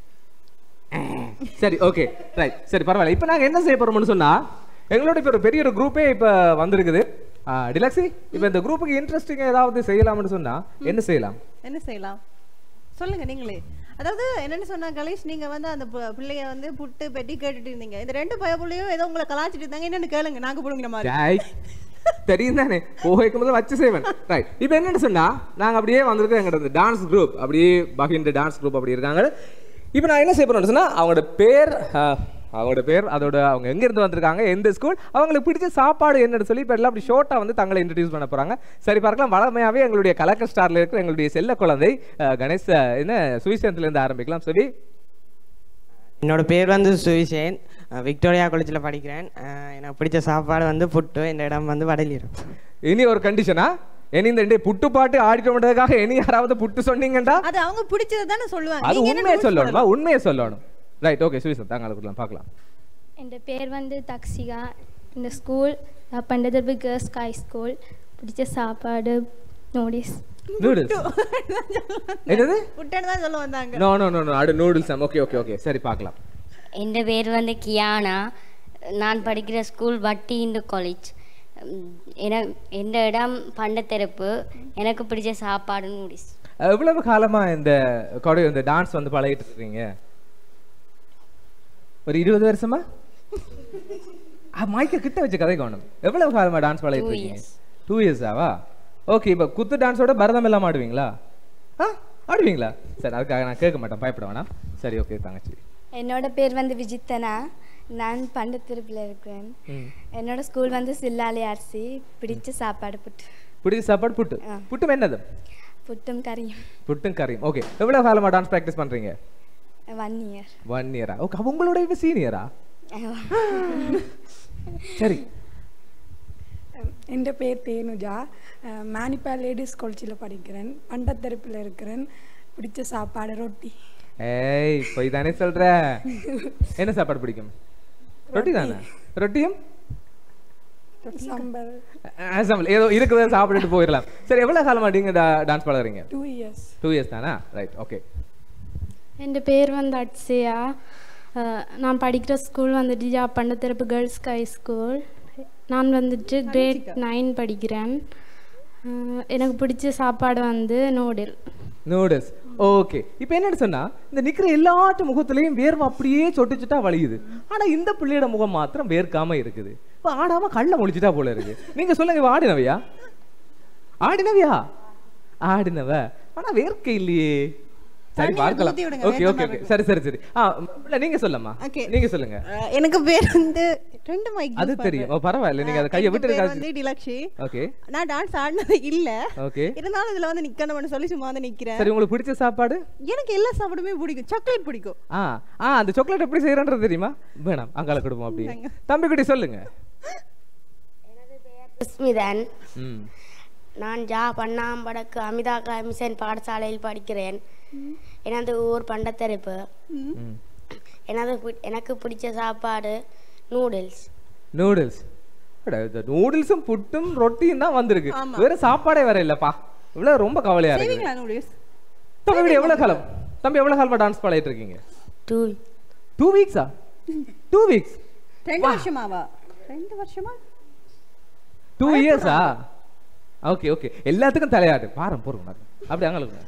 Speaker 1: சரி ஓகே ரைட் சரி பரவாயில்ல இப்போ நாங்க என்ன செய்ய போறோம்னு சொன்னா எங்களோட இப்போ ஒரு பெரிய ஒரு குரூப்பே இப்போ வந்திருக்குது டிலக்ஸி இப்போ இந்த குரூப்புக்கு இன்ட்ரெஸ்டிங் ஏதாவது செய்யலாம்னு சொன்னா என்ன செய்யலாம்
Speaker 2: என்ன செய்யலாம் சொல்லுங்க நீங்களே அதாவது என்னன்னு சொன்னா கணேஷ் நீங்க வந்து அந்த பு- பிள்ளைய வந்து புட்டு பெட்டி கேட்டுட்டு இருந்தீங்க இந்த ரெண்டு பய புள்ளையும் ஏதோ உங்களை கலாச்சிட்டு இருந்தாங்க என்னன்னு கேளுங்க நாங்க புடுங்கிற மாதிரி
Speaker 1: டேய், தெரியும் தானே போகைக்கும் போது வச்சு செய்வேன் ரைட் இப்போ என்னன்னு சொன்னா நாங்க அப்படியே வந்திருக்கோம் எங்களோட இந்த டான்ஸ் குரூப் அப்படியே பகின்ற டான்ஸ் குரூப் அப்படி இருக்காங்க இப்போ நான் என்ன செய்ய போறேன்னு சொன்னா அவங்களோட பேர் ஆஹ், அவங்களோட பேர் அதோட அவங்க எங்க இருந்து வந்திருக்காங்க எந்த ஸ்கூல் அவங்களுக்கு பிடிச்ச சாப்பாடு என்னன்னு சொல்லி இப்போ எல்லாம் அப்படி ஷோர்ட்டா வந்து தங்களை இன்ட்ரடியூஸ் பண்ண போறாங்க சரி பார்க்கலாம் வளமையாவே எங்களுடைய கலக்கர் ஸ்டார்ல இருக்கிற எங்களுடைய செல்ல குழந்தை ஆஹ், கணேஷ் ஆஹ், என்ன சுவிசேந்தில இருந்து ஆரம்பிக்கலாம் சரி
Speaker 8: என்னோட பேர் வந்து சுவிசேன் அஹ் விக்டோரியா காலேஜில் படிக்கிறேன் அஹ் எனக்கு பிடிச்ச சாப்பாடு வந்து புட்டு இந்த இடம் வந்து வடலியூர்
Speaker 1: இனி ஒரு கண்டிஷனா இனி இந்த ரெண்டு புட்டு பாட்டு ஆடிட்டோம்ன்றதுக்காக இனி யாராவது புட்டு சொன்னீங்கடா
Speaker 2: அது அவங்க பிடிச்சதை தானே சொல்லுவாங்க
Speaker 1: அது
Speaker 2: நீங்க என்ன
Speaker 1: உண்மையை
Speaker 2: rules
Speaker 1: சொல்லணுமா உண்மையை சொல்லணும் ரைட் ஓகே சுவிசன் தாங்க கொடுக்கலாம் பார்க்கலாம்
Speaker 7: என் பேர் வந்து தக்ஷிகா இந்த school Pandaterippu girls high school பிடிச்ச சாப்பாடு நோடிஸ்
Speaker 1: நூடுல்ஸ் என்னது
Speaker 2: புட்டுன்னு தான் சொல்ல வந்தாங்க
Speaker 1: நோ நோ நோ நோ அடு நூடுல்ஸ் ஓகே ஓகே ஓகே சரி பார்க்கலாம்
Speaker 9: என் பேர் வந்து கியானா நான் படிக்கிற ஸ்கூல் வட்டி இந்து காலேஜ் என எந்த இடம் பண்டத்தெருப்பு எனக்கு பிடிச்ச சாப்பாடு நூடிஸ்
Speaker 1: எவ்வளவு காலமா இந்த கொடை இந்த டான்ஸ் வந்து பழகிட்டு இருக்கீங்க ஒரு இருபது வருஷமா மைக்க கிட்ட வச்சு கதை கவனம் எவ்வளவு காலமா டான்ஸ் பழகிட்டு
Speaker 9: Two
Speaker 1: இருக்கீங்க
Speaker 9: years.
Speaker 1: டூ இயர்ஸாவா ஓகே இப்போ குத்து டான்ஸோட பரதம் எல்லாம் ஆடுவீங்களா ஆ ஆடுவீங்களா சரி அதுக்காக நான் கேட்க மாட்டேன் பயப்பட வேணாம் சரி ஓகே தங்கச்சி
Speaker 10: என்னோட பேர் வந்து விஜித்தனா நான் பண்டத்திருப்பில் இருக்கிறேன்
Speaker 1: ம்.
Speaker 10: என்னோட ஸ்கூல் வந்து சில்லாலி அரிசி பிடிச்ச சாப்பாடு புட்டு
Speaker 1: பிடிச்ச சாப்பாடு புட்டு
Speaker 10: ஆ.
Speaker 1: புட்டும் என்னது
Speaker 10: புட்டும் கறியும்
Speaker 1: புட்டும் கறியும் ஓகே எவ்வளவு காலமா டான்ஸ் ப்ராக்டிஸ் பண்றீங்க
Speaker 10: ஒன் இயர்
Speaker 1: ஒன் இயரா ஓகே அப்ப உங்களோட இப்ப சீனியரா சரி
Speaker 11: എൻ്റെ പേര് തേനുജ മാനിപ്പാൽ ലേഡീസ് കോളേജിൽ പഠിக்கிறேன் பண்டத்தரப்பில் இருக்கிறேன் பிடிச்ச சாப்பாடு ரொட்டி
Speaker 1: ஏய் போய் தானே சொல்ற என்ன சாப்பாடு பிடிக்கும் ரொட்டி தானே ரொட்டியும்
Speaker 11: சாம்பார்
Speaker 1: அசம்பிள் ஏதோ இருக்கிறத சாப்பிட்டுட்டு போயிடலாம் சரி எவ்வளவு காலமா நீங்க டான்ஸ் பழகுறீங்க
Speaker 11: டூ இயர்ஸ்
Speaker 1: டூ இயர்ஸ் தானா ரைட் ஓகே
Speaker 12: എൻ്റെ പേര് വന്ന് അട്സയ நான் படிக்கிற ஸ்கூல் வந்துட்டு ஜா பண்டத்திறப்பு கேர்ள்ஸ் ஹை ஸ்கூல் நான் வந்துட்டு கிரேட் நைன் படிக்கிறேன் அஹ் எனக்கு பிடிச்ச சாப்பாடு வந்து நூடில்
Speaker 1: நூடுல்ஸ் ஓகே இப்போ என்னன்னு சொன்னா இந்த நிக்கிற எல்லாட்டு முகத்துலயும் வேர்வை அப்படியே சொட்டு சொட்டா வலியுது ஆனா இந்த பிள்ளையோட முகம் மாத்திரம் வேர்க்காம இருக்குது இப்போ ஆடாம கள்ள முழிச்சிட்டா போல இருக்கு நீங்க சொல்லுங்க இவ ஆடினவையா ஆடினவையா ஆடினவ ஆனா வேர்க்க இல்லையே சரி
Speaker 2: தண்ணியை
Speaker 1: பார்க்கலாம்
Speaker 2: ஊத்தி விடுங்க,
Speaker 1: ஓகே ஓகே
Speaker 2: வேர்க்காம
Speaker 1: ஓகே சரி சரி சரி ஆ இல்ல நீங்க சொல்லம்மா
Speaker 2: Okay.
Speaker 1: நீங்க சொல்லுங்க
Speaker 2: அஹ் எனக்கு பேர் வந்து ரெண்டு மைக்
Speaker 1: அது தெரியும் ஓ, பரவாயில்ல நீங்க அதை கையை விட்டு
Speaker 2: வந்து
Speaker 1: இருக்காது
Speaker 2: டிலக்ஷி
Speaker 1: ஓகே
Speaker 2: நான் டான்ஸ் ஆடினது இல்ல
Speaker 1: ஓகே
Speaker 2: இருந்தாலும் இதுல வந்து நிக்கணும்னு சொல்லி சும்மா வந்து நிக்கிறேன்
Speaker 1: சரி உங்களுக்கு பிடிச்ச சாப்பாடு
Speaker 2: எனக்கு எல்லா சாப்பாடுமே பிடிக்கும் சாக்லேட் பிடிக்கும்
Speaker 1: ஆ ஆ அந்த சாக்லேட் எப்படி செய்யறன்றது தெரியுமா வேணாம் அங்கால கொடுப்போம் அப்படி தம்பி குட்டி சொல்லுங்க
Speaker 13: சுஸ்மிதன்
Speaker 1: ம்
Speaker 13: நான் ஜா பண்ணாம்படக்கு அமிதா மிஷன் பாடசாலையில் படிக்கிறேன் எனது ஊர் பண்டத்தரிப்பு
Speaker 1: ம்
Speaker 13: எனது பி- எனக்கு பிடிச்ச சாப்பாடு நூடுல்ஸ்
Speaker 1: நூடுல்ஸ் இந்த நூடுல்ஸும் புட்டும் ரொட்டியும் தான் வந்திருக்கு வேற சாப்பாடே வேற இல்லப்பா இவ்வளவு ரொம்ப கவலையா இருக்கு
Speaker 2: செய்வீங்களா நூடுல்ஸ்
Speaker 1: தம்பி இப்படி எவ்வளவு காலம் தம்பி எவ்வளவு காலமா டான்ஸ் பாடிட்டு இருக்கீங்க
Speaker 13: டூ
Speaker 1: டூ வீக்ஸா டூ வீக்ஸ்
Speaker 2: ரெண்டு வருஷமாவா ரெண்டு வருஷமா
Speaker 1: டூ இயர்ஸா ஓகே ஓகே எல்லாத்துக்கும் தலையாடு பாரம் போறோம் அப்படி அங்கே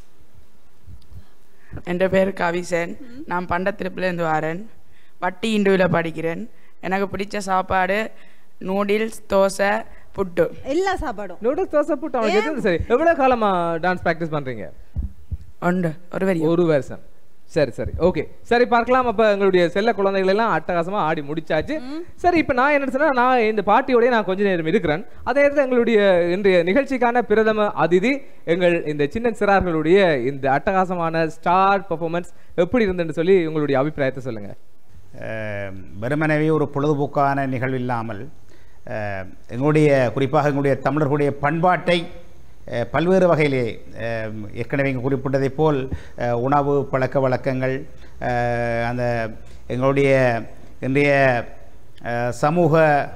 Speaker 14: എൻ്റെ പേര് കവിസൻ நான் பண்டத்திருப்பிலேருந்து வரேன் வட்டி இண்டுவில் படிக்கிறேன் எனக்கு பிடிச்ச சாப்பாடு நூடில்ஸ் தோசை புட்டு
Speaker 2: எல்லா சாப்பாடும்
Speaker 1: நூடுல்ஸ் தோசை புட்டு அவனுக்கு எது சரி எவ்வளவு காலமா டான்ஸ் ப்ராக்டிஸ் பண்றீங்க
Speaker 14: உண்டு ஒரு வரி
Speaker 1: ஒரு வருஷம் சரி சரி ஓகே சரி பார்க்கலாம் அப்ப எங்களுடைய செல்ல குழந்தைகள் எல்லாம் அட்டகாசமா ஆடி முடிச்சாச்சு சரி இப்ப நான் என்ன சொன்னா நான் இந்த பாட்டியோடய நான் கொஞ்ச நேரம் இருக்கிறேன் அதே நேரத்தில் எங்களுடைய இன்றைய நிகழ்ச்சிக்கான பிரதம அதிதி எங்கள் இந்த சின்ன சிறார்களுடைய இந்த அட்டகாசமான ஸ்டார் பெர்ஃபார்மன்ஸ் எப்படி இருந்துன்னு சொல்லி உங்களுடைய அபிப்பிராயத்தை சொல்லுங்க
Speaker 3: அஹ், வெறுமனவே ஒரு பொழுதுபோக்கான நிகழ்வு இல்லாமல் அஹ், எங்களுடைய குறிப்பாக எங்களுடைய தமிழர்களுடைய பண்பாட்டை அஹ், பல்வேறு வகையிலே அஹ், ஏற்கனவே இங்கு குறிப்பிட்டதைப் போல் அஹ், உணவு பழக்க வழக்கங்கள் அஹ், அந்த எங்களுடைய இன்றைய அஹ், சமூக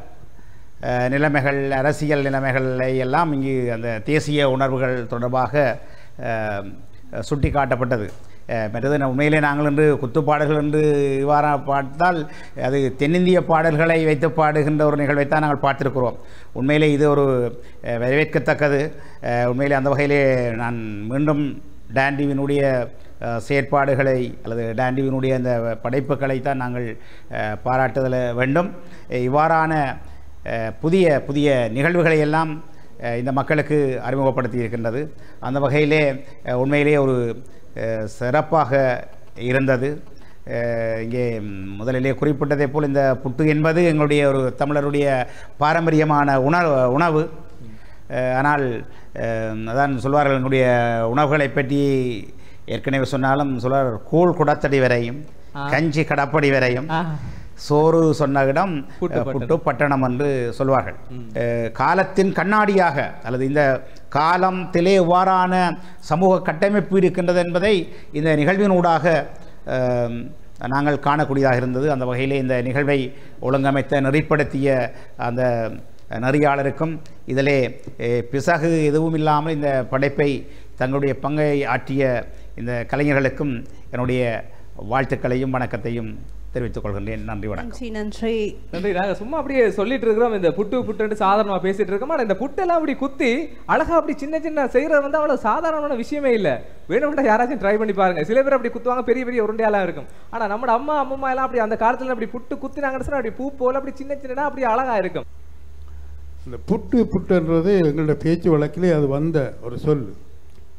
Speaker 3: அஹ், நிலைமைகள் அரசியல் நிலைமைகளை எல்லாம் இங்கு அந்த தேசிய உணர்வுகள் தொடர்பாக அஹ், சுட்டி காட்டப்பட்டது அஹ், மற்றது நான் உண்மையிலே நாங்கள் என்று குத்துப்பாடல்கள் என்று இவ்வாறாக பார்த்தால் அது தென்னிந்திய பாடல்களை வைத்து பாடுகின்ற ஒரு நிகழ்வைத்தான் நாங்கள் பார்த்திருக்கிறோம் உண்மையிலே இது ஒரு அஹ், வரவேற்கத்தக்கது அஹ், உண்மையிலே அந்த வகையிலே நான் மீண்டும் டாண்டிவினுடைய அஹ், செயற்பாடுகளை அல்லது டாண்டிவினுடைய அந்த படைப்புகளைத்தான் நாங்கள் அஹ், பாராட்டுதல வேண்டும் அஹ், இவ்வாறான அஹ், புதிய புதிய நிகழ்வுகளை எல்லாம் அஹ், இந்த மக்களுக்கு அறிமுகப்படுத்தி இருக்கின்றது அந்த வகையிலே அஹ், உண்மையிலே ஒரு அஹ், சிறப்பாக இருந்தது அஹ், இங்கே ம், முதலிலே குறிப்பிட்டதை போல் இந்த புட்டு என்பது எங்களுடைய ஒரு தமிழருடைய பாரம்பரியமான உணவு உணவு அஹ், ஆனால் அஹ், அதான் சொல்வார்கள் எங்களுடைய உணவுகளை பற்றி ஏற்கனவே சொன்னாலும் சொல்வார் கூழ் குடத்தடி வரையும்
Speaker 1: ஆ.
Speaker 3: கஞ்சி கடப்படி வரையும்
Speaker 1: ஆ.
Speaker 3: சோறு சொன்ன இடம்
Speaker 1: புட்டு
Speaker 3: அஹ், புட்டு பட்டணம் என்று சொல்வார்கள் அஹ், காலத்தின் கண்ணாடியாக அல்லது இந்த காலத்திலே எவ்வாறான சமூக கட்டமைப்பு இருக்கின்றது என்பதை இந்த நிகழ்வினூடாக அஹ், நாங்கள் காணக்கூடியதாக இருந்தது அந்த வகையிலே இந்த நிகழ்வை ஒழுங்கமைத்த நெறிப்படுத்திய அந்த நெறியாளருக்கும் இதிலே அஹ், பிசகு எதுவும் இல்லாமல் இந்த படைப்பை தங்களுடைய பங்கை ஆற்றிய இந்த கலைஞர்களுக்கும் என்னுடைய வாழ்த்துக்களையும் வணக்கத்தையும் தெரிவித்துக் கொள்கின்றேன் நன்றி வணக்கம்
Speaker 2: நன்றி நன்றி
Speaker 1: நன்றி நாங்க சும்மா அப்படியே சொல்லிட்டு இருக்கிறோம் இந்த புட்டு புட்டுன்னு சாதாரணமா பேசிட்டு இருக்கோம் ஆனா இந்த புட்டெல்லாம் அப்படி குத்தி அழகா அப்படி சின்ன சின்ன செய்யறது வந்து அவ்வளவு சாதாரணமான விஷயமே இல்ல வேணும்னா யாராச்சும் ட்ரை பண்ணி பாருங்க சில பேர் அப்படி குத்துவாங்க பெரிய பெரிய உருண்டையெல்லாம் இருக்கும் ஆனா நம்ம அம்மா அம்மா எல்லாம் அப்படி அந்த காலத்துல அப்படி புட்டு குத்தினாங்கன்னு சொன்னா அப்படி பூ போல அப்படி சின்ன சின்னதா அப்படி அழகா இருக்கும்
Speaker 15: இந்த புட்டு புட்டுன்றது எங்களுடைய பேச்சு வழக்கிலே அது வந்த ஒரு சொல்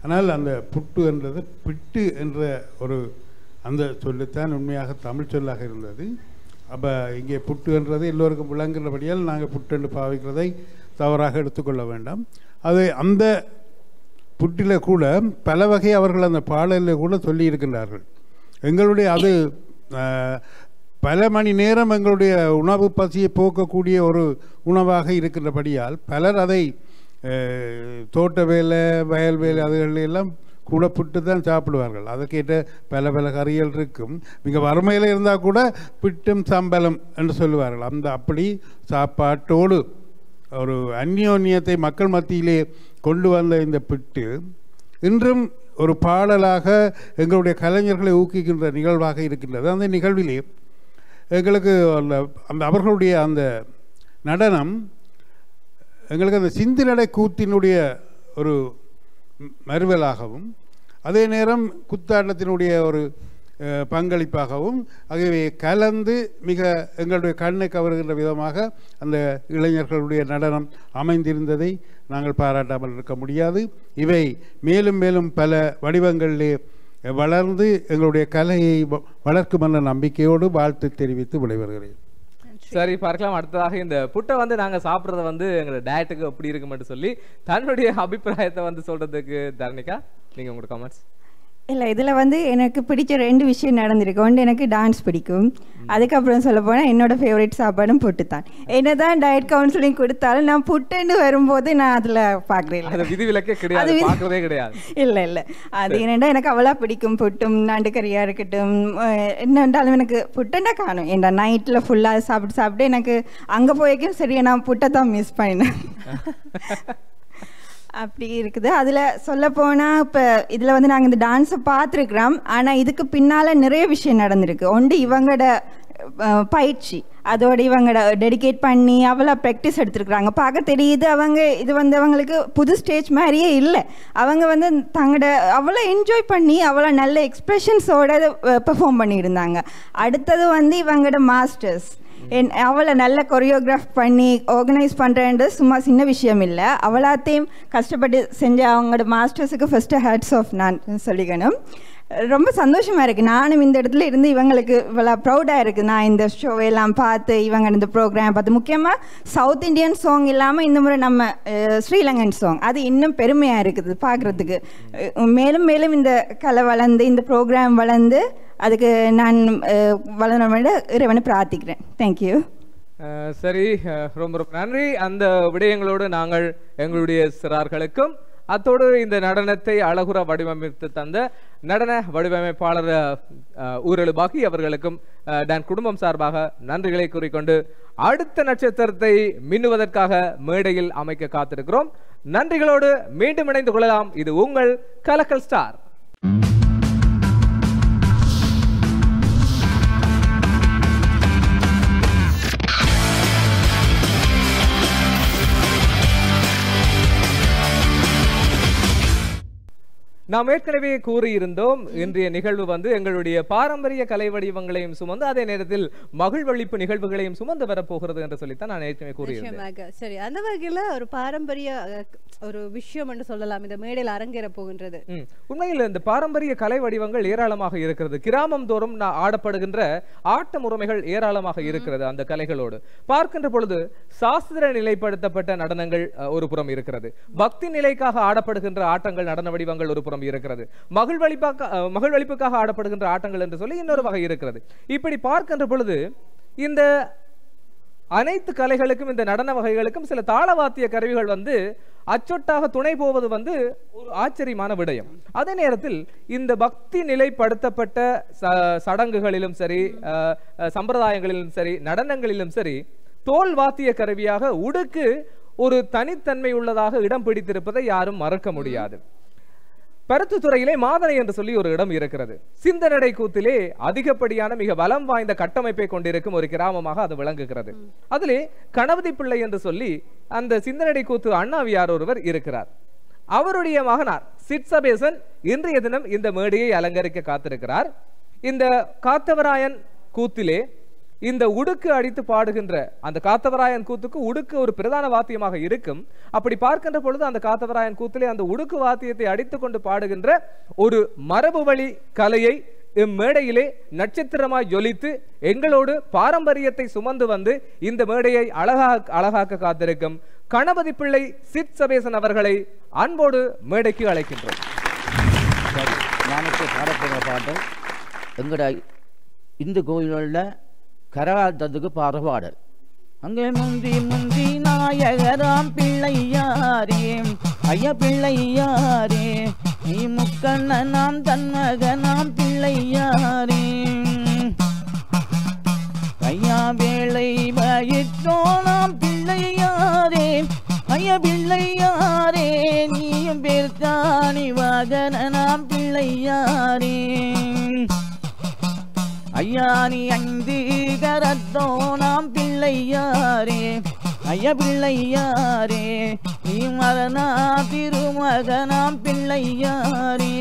Speaker 15: ஆனால் அந்த புட்டு என்றது பிட்டு என்ற ஒரு அந்த சொல்லுத்தான் உண்மையாக தமிழ் சொல்லாக இருந்தது அப்போ இங்கே புட்டு என்றது எல்லோருக்கும் விளங்குகிறபடியால் நாங்கள் புட்டு என்று பாவிக்கிறதை தவறாக எடுத்துக்கொள்ள வேண்டாம் அது அந்த புட்டில் கூட பல வகை அவர்கள் அந்த பாடலில் கூட சொல்லி இருக்கின்றார்கள் எங்களுடைய அது அஹ், பல மணி நேரம் எங்களுடைய உணவு பசியை போக்கக்கூடிய ஒரு உணவாக இருக்கின்றபடியால் பலர் அதை அஹ், தோட்ட வேலை வயல் வேலை அதுகளில் எல்லாம் கூட புட்டு தான் சாப்பிடுவார்கள் அதற்கேற்ற பல பல கறிகள் இருக்கும் மிக வறுமையில் இருந்தால் கூட பிட்டும் சம்பளம் என்று சொல்லுவார்கள் அந்த அப்படி சாப்பாட்டோடு ஒரு அந்யோன்யத்தை மக்கள் மத்தியிலே கொண்டு வந்த இந்த பிட்டு இன்றும் ஒரு பாடலாக எங்களுடைய கலைஞர்களை ஊக்குவிக்கின்ற நிகழ்வாக இருக்கின்றது அந்த நிகழ்விலே எங்களுக்கு அந்த அந்த அவர்களுடைய அந்த நடனம் எங்களுக்கு அந்த சிந்து நடை கூத்தினுடைய ஒரு ம்- மறுவலாகவும் அதே நேரம் குத்தாட்டத்தினுடைய ஒரு அஹ், பங்களிப்பாகவும் ஆகவே கலந்து மிக எங்களுடைய கண்ணை கவருகின்ற விதமாக அந்த இளைஞர்களுடைய நடனம் அமைந்திருந்ததை நாங்கள் பாராட்டாமல் இருக்க முடியாது இவை மேலும் மேலும் பல வடிவங்களிலே வளர்ந்து எங்களுடைய கலையை வ- வளர்க்கும் என்ற நம்பிக்கையோடு வாழ்த்து தெரிவித்து விடைபெறுகிறேன்
Speaker 1: சரி பார்க்கலாம் அடுத்ததாக இந்த புட்டை வந்து நாங்க சாப்பிடுறத வந்து எங்களோட டயட்டுக்கு எப்படி இருக்குமென்று சொல்லி தன்னுடைய அபிப்பிராயத்தை வந்து சொல்றதுக்கு தரணிகா நீங்க உங்களோட கமெண்ட்ஸ்
Speaker 4: இல்லை இதில் வந்து எனக்கு பிடிச்ச ரெண்டு விஷயம் நடந்திருக்கு ஒன்று எனக்கு டான்ஸ் பிடிக்கும் அதுக்கப்புறம் சொல்ல போனால் என்னோட ஃபேவரட் சாப்பாடும் புட்டு தான் என்ன தான் டயட் கவுன்சிலிங் கொடுத்தாலும் நான் புட்டுன்னு வரும்போது நான் அதில் பார்க்குறேன்
Speaker 1: அது விதிவிலக்கே கிடையாது
Speaker 4: அது விதி-
Speaker 1: பார்க்கறதே கிடையாது
Speaker 4: இல்லை இல்லை அது என்னடா எனக்கு அவ்வளோ பிடிக்கும் புட்டும் நண்டு கறியாக இருக்கட்டும் அஹ் என்னண்டாலும் எனக்கு புட்டுன்னா காணும் ஏன்டா நைட்டில் ஃபுல்லாக சாப்பிட்டு சாப்பிட்டு எனக்கு அங்கே போய்க்கும் சரி நான் புட்டை தான் மிஸ் பண்ணேன் அப்படி இருக்குது அதில் சொல்ல போனால் இப்போ இதில் வந்து நாங்கள் இந்த டான்ஸை பார்த்துருக்குறோம் ஆனால் இதுக்கு பின்னால் நிறைய விஷயம் நடந்திருக்கு ஒன்று இவங்களோட அஹ், பயிற்சி அதோட இவங்களோட டெடிகேட் பண்ணி அவ்வளோ ப்ராக்டிஸ் எடுத்துருக்குறாங்க பார்க்க தெரியுது அவங்க இது வந்து அவங்களுக்கு புது ஸ்டேஜ் மாதிரியே இல்லை அவங்க வந்து தங்களோட அவ்வளோ என்ஜாய் பண்ணி அவ்வளோ நல்ல எக்ஸ்ப்ரெஷன்ஸோட பெர்ஃபார்ம் பண்ணியிருந்தாங்க அடுத்தது வந்து இவங்களோட மாஸ்டர்ஸ் என் அவளை நல்ல கொரியோகிராஃப் பண்ணி ஆர்கனைஸ் பண்ணுறேன்றது சும்மா சின்ன விஷயம் இல்லை அவளாத்தையும் கஷ்டப்பட்டு செஞ்ச அவங்களோட மாஸ்டர்ஸுக்கு ஃபஸ்ட்டு ஹேட்ஸ் ஆஃப் நான் சொல்லிக்கணும் ரொம்ப சந்தோஷமாக இருக்குது நானும் இந்த இடத்துல இருந்து இவங்களுக்கு இவ்வளோ ப்ரௌடாக இருக்குது நான் இந்த ஷோ எல்லாம் பார்த்து இவங்க இந்த ப்ரோக்ராம் பார்த்து முக்கியமாக சவுத் இந்தியன் சாங் இல்லாமல் இந்த முறை நம்ம அஹ், ஸ்ரீலங்கன் சாங் அது இன்னும் பெருமையாக இருக்குது பார்க்குறதுக்கு மேலும் மேலும் இந்த கலை வளர்ந்து இந்த ப்ரோக்ராம் வளர்ந்து அதுக்கு நான் அஹ், வளரணும்னு இறைவனை பிரார்த்திக்கிறேன் தேங்க்யூ
Speaker 1: அஹ் சரி அஹ் ரொம்ப ரொம்ப நன்றி அந்த விடயங்களோடு நாங்கள் எங்களுடைய சிறார்களுக்கும் அத்தோடு இந்த நடனத்தை அழகுற வடிவமைத்து தந்த நடன வடிவமைப்பாளர் அஹ், ஊரலு பாக்கி அவர்களுக்கும் அஹ், டான் குடும்பம் சார்பாக நன்றிகளை கூறிக்கொண்டு அடுத்த நட்சத்திரத்தை மின்னுவதற்காக மேடையில் அமைக்க காத்திருக்கிறோம் நன்றிகளோடு மீண்டும் இணைந்து கொள்ளலாம் இது உங்கள் கலக்கல் ஸ்டார் நாம் ஏற்கனவே கூறியிருந்தோம் இன்றைய நிகழ்வு வந்து எங்களுடைய பாரம்பரிய கலை வடிவங்களையும் சுமந்து அதே நேரத்தில் மகிழ்வழிப்பு நிகழ்வுகளையும் சுமந்து வரப்போகிறது என்று சொல்லித்தான் நான் ஏற்கனவே கூறியிருந்தேன்
Speaker 2: நிச்சயமாக சரி அந்த வகையில ஒரு பாரம்பரிய அஹ், ஒரு விஷயம் என்று சொல்லலாம் இந்த மேடையில் அரங்கேற போகின்றது
Speaker 1: ம். உண்மையில் இந்த பாரம்பரிய கலை வடிவங்கள் ஏராளமாக இருக்கிறது கிராமம் தோறும் நா- ஆடப்படுகின்ற ஆட்ட முறைமைகள் ஏராளமாக இருக்கிறது அந்த கலைகளோடு பார்க்கின்ற பொழுது சாஸ்திர நிலைப்படுத்தப்பட்ட நடனங்கள் அஹ், ஒரு புறம் இருக்கிறது பக்தி நிலைக்காக ஆடப்படுகின்ற ஆட்டங்கள் நடன வடிவங்கள் ஒரு புறம் இருக்கிறது மகிழ்வழிப்பாக அஹ், மகிழ்வழிப்புக்காக ஆடப்படுகின்ற ஆட்டங்கள் என்று சொல்லி இன்னொரு வகை இருக்கிறது இப்படி பார்க்கின்ற பொழுது இந்த அனைத்து கலைகளுக்கும் இந்த நடன வகைகளுக்கும் சில தாளவாத்திய கருவிகள் வந்து அச்சொட்டாக துணை போவது வந்து ஒரு ஆச்சரியமான விடயம் அதே நேரத்தில் இந்த பக்தி நிலைப்படுத்தப்பட்ட ச- சடங்குகளிலும் சரி அஹ், அஹ், சம்பிரதாயங்களிலும் சரி நடனங்களிலும் சரி தோல் வாத்திய கருவியாக உடுக்கு ஒரு தனித்தன்மை உள்ளதாக இடம் பிடித்திருப்பதை யாரும் மறக்க முடியாது பருத்துத்துறையிலே மாதனை என்று சொல்லி ஒரு இடம் இருக்கிறது சிந்தனடை கூத்திலே அதிகப்படியான மிக பலம் வாய்ந்த கட்டமைப்பை கொண்டிருக்கும் ஒரு கிராமமாக அது விளங்குகிறது அதிலே கணபதி பிள்ளை என்று சொல்லி அந்த சிந்தனடை கூத்து அண்ணாவியார் ஒருவர் இருக்கிறார் அவருடைய மகனார் சிட்சபேசன் இன்றைய தினம் இந்த மேடையை அலங்கரிக்க காத்திருக்கிறார் இந்த காத்தவராயன் கூத்திலே இந்த உடுக்கு அடித்து பாடுகின்ற அந்த காத்தவராயன் கூத்துக்கு உடுக்கு ஒரு பிரதான வாத்தியமாக இருக்கும் அப்படி பார்க்கின்ற பொழுது அந்த காத்தவராயன் கூத்திலே அந்த உடுக்கு வாத்தியத்தை அடித்து கொண்டு பாடுகின்ற ஒரு மரபு வழி கலையை இம்மேடையிலே நட்சத்திரமாய் ஜொலித்து எங்களோடு பாரம்பரியத்தை சுமந்து வந்து இந்த மேடையை அழகாக அழகாக்க காத்திருக்கும் கணபதி பிள்ளை சித் சபேசன் அவர்களை அன்போடு மேடைக்கு அழைக்கின்றோம்
Speaker 16: ஞானத்தை பாடப்படுற பாட்டு எங்கட இந்து கோயில்களில் கரகாட்டத்துக்கு பாடுற பாடல் அங்கே முந்தி முந்தி நாயகராம் பிள்ளையாரே ஐய பிள்ளையாரே நீ முக்கண்ணனாம் தன்மகனாம் பிள்ளையாரே ஐயா வேளை வயிற்றோனாம் பிள்ளையாரே ஐய பிள்ளையாரே நீயும் பேர்த்தானி வாகனாம் பிள்ளையாரே ஐயா நீ ஐந்து கரத்தோனாம் பிள்ளையாரே ஐய பிள்ளையாரே நீ மரணா திருமகனாம் பிள்ளையாரே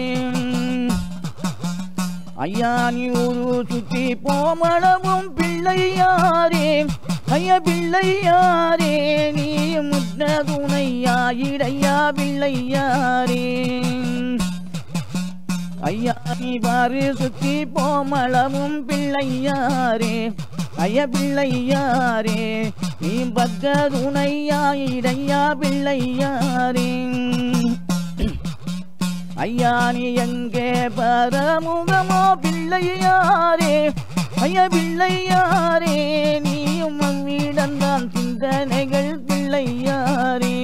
Speaker 16: ஐயா நீ ஒரு சுத்தி போமளவும் பிள்ளையாரே ஐய பிள்ளையாரே நீ முத்த துணையா இடையா பிள்ளையாரே ஐயா நீ பாரு சுத்தி போமளவும் பிள்ளையாரே ஐய பிள்ளையாரே நீ பக்க துணையா இடையா பிள்ளையாரே ஐயா நீ எங்கே பரமுகமோ பிள்ளையாரே ஐய பிள்ளையாரே நீயும் மம்மிடம்தான் சிந்தனைகள் பிள்ளையாரே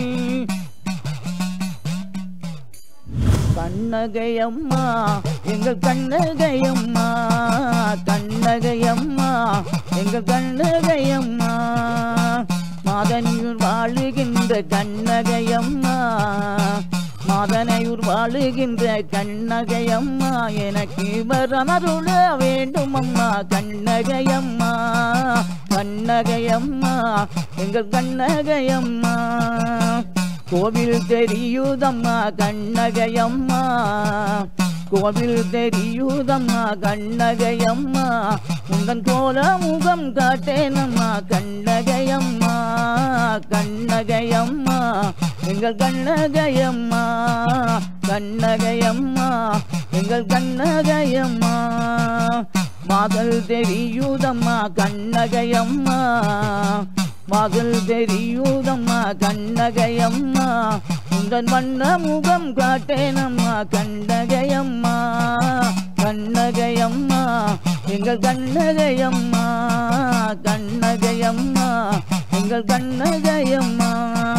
Speaker 16: கண்ணகையம்மா எங்கள் கண்ணகையம்மா கண்ணகையம்மா எங்கள் கண்ணகையம்மா மாதனியூர் வாழுகின்ற கண்ணகையம்மா மாதனையூர் வாழுகின்ற கண்ணகையம்மா எனக்கு வரமருள வேண்டும் அம்மா கண்ணகையம்மா கண்ணகையம்மா எங்கள் கண்ணகையம்மா கோவில் தெரியுதம்மா கண்ணகையம்மா கோவில் தெரியுதம்மா கண்ணகையம்மா உந்தன் கோல முகம் காட்டேனம்மா கண்ணகையம்மா கண்ணகையம்மா எங்கள் கண்ணகையம்மா கண்ணகையம்மா எங்கள் கண்ணகையம்மா மகள் தெரியுதம்மா கண்ணகையம்மா மகள் தெரியுதம்மா கண்ணகையம்மா உந்தன் வண்ண முகம் காட்டேனம்மா கண்ணகையம்மா கண்ணகையம்மா எங்கள் கண்ணகையம்மா கண்ணகையம்மா எங்கள் கண்ணகையம்மா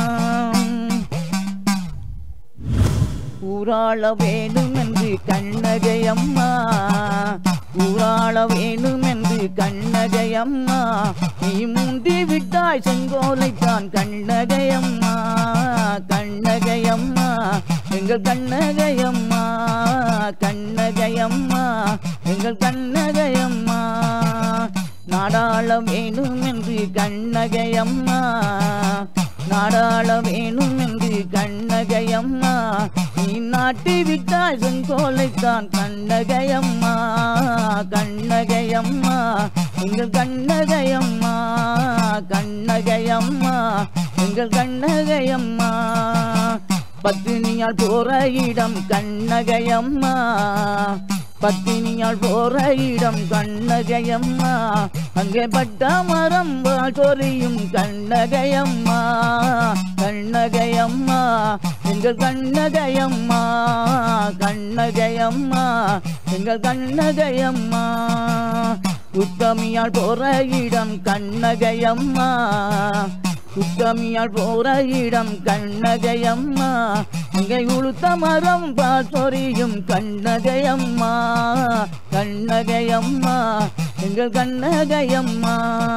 Speaker 16: ஊராள வேணும் என்று கண்ணகையம்மா ஊராள வேணும் என்று கண்ணகையம்மா நீ முந்தி விட்டாய் செங்கோலைத்தான் கண்ணகையம்மா கண்ணகையம்மா எங்கள் கண்ணகையம்மா கண்ணகையம்மா எங்கள் கண்ணகையம்மா நாடாள வேணும் என்று கண்ணகையம்மா நாடாள வேணும் என்று கண்ணகையம்மா நீ நாட்டி விட்டாய் செங்கோலைத்தான் கண்ணகையம்மா கண்ணகையம்மா எங்கள் கண்ணகையம்மா கண்ணகையம்மா எங்கள் கண்ணகையம்மா பத்தினியால் போற இடம் கண்ணகையம்மா பத்தினியால் போற இடம் கண்ணகையம்மா அங்கே பட்ட மரம் வாழ் சொரியும் கண்ணகையம்மா கண்ணகையம்மா எங்கள் கண்ணகையம்மா கண்ணகையம்மா எங்கள் கண்ணகையம்மா உத்தமியால் போற இடம் கண்ணகையம்மா உத்தமியால் போற இடம் கண்ணகையம்மா அங்கே உளுத்த மரம் பாசொரியும் கண்ணகையம்மா கண்ணகையம்மா எங்கள் கண்ணகையம்மா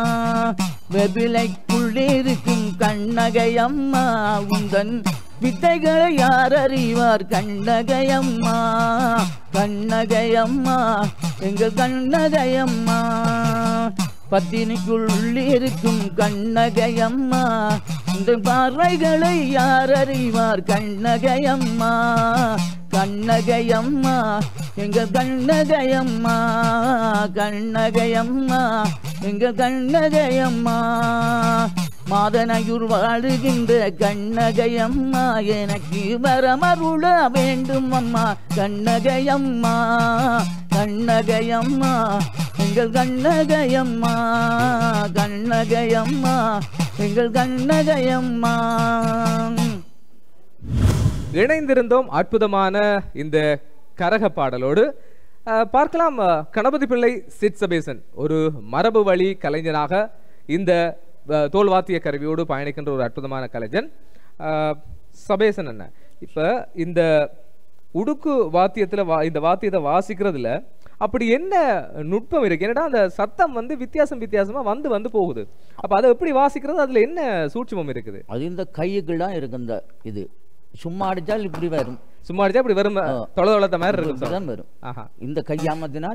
Speaker 16: வெபிலைக்குள்ளிருக்கும் கண்ணகையம்மா உந்தன் வித்தைகளை யார் அறிவார் கண்ணகையம்மா கண்ணகையம்மா எங்கள் கண்ணகையம்மா பத்தினிக்குள் இருக்கும் கண்ணகையம்மா இந்த பார்வைகளை யார் அறிவார் கண்ணகையம்மா கண்ணகையம்மா எங்கள் கண்ணகையம்மா கண்ணகையம்மா எங்கள் கண்ணகையம்மா மாதனையூர் வாழுகின்ற கண்ணகையம்மா எனக்கு வரமருள வேண்டும் அம்மா கண்ணகையம்மா கண்ணகையம்மா எங்கள் கண்ணகையம்மா கண்ணகையம்மா எங்கள் கண்ணகையம்மா
Speaker 1: இணைந்திருந்தோம் அற்புதமான இந்த கரக பாடலோடு அஹ், பார்க்கலாம் அஹ், கணபதி பிள்ளை சிட் சபேசன் ஒரு மரபு வழி கலைஞனாக இந்த அஹ், தோல்வாத்திய கருவியோடு பயணிக்கின்ற ஒரு அற்புதமான கலைஞன் அஹ், சபேசன் என்ன இப்ப இந்த உடுக்கு வாத்தியத்துல வா இந்த வாத்தியத்தை வாசிக்கிறதுல அப்படி என்ன நுட்பம் இருக்கு என்னடா அந்த சத்தம் வந்து வித்தியாசம் வித்தியாசமா வந்து வந்து போகுது அப்ப அதை எப்படி வாசிக்கிறது அதுல என்ன சூட்சுமம் இருக்குது
Speaker 16: அது இந்த கையுக்குள் தான் இருக்கு இந்த இது சும்மா அடிச்சால் இப்படி வரும்
Speaker 1: சும்மா அடிச்சா இப்படி வரும் தொலை தொலைத்த மாதிரி இருக்கும்
Speaker 16: இப்படி தான்
Speaker 1: sound.
Speaker 16: வரும்
Speaker 1: ஆஹா
Speaker 16: இந்த கையாமத்தினால்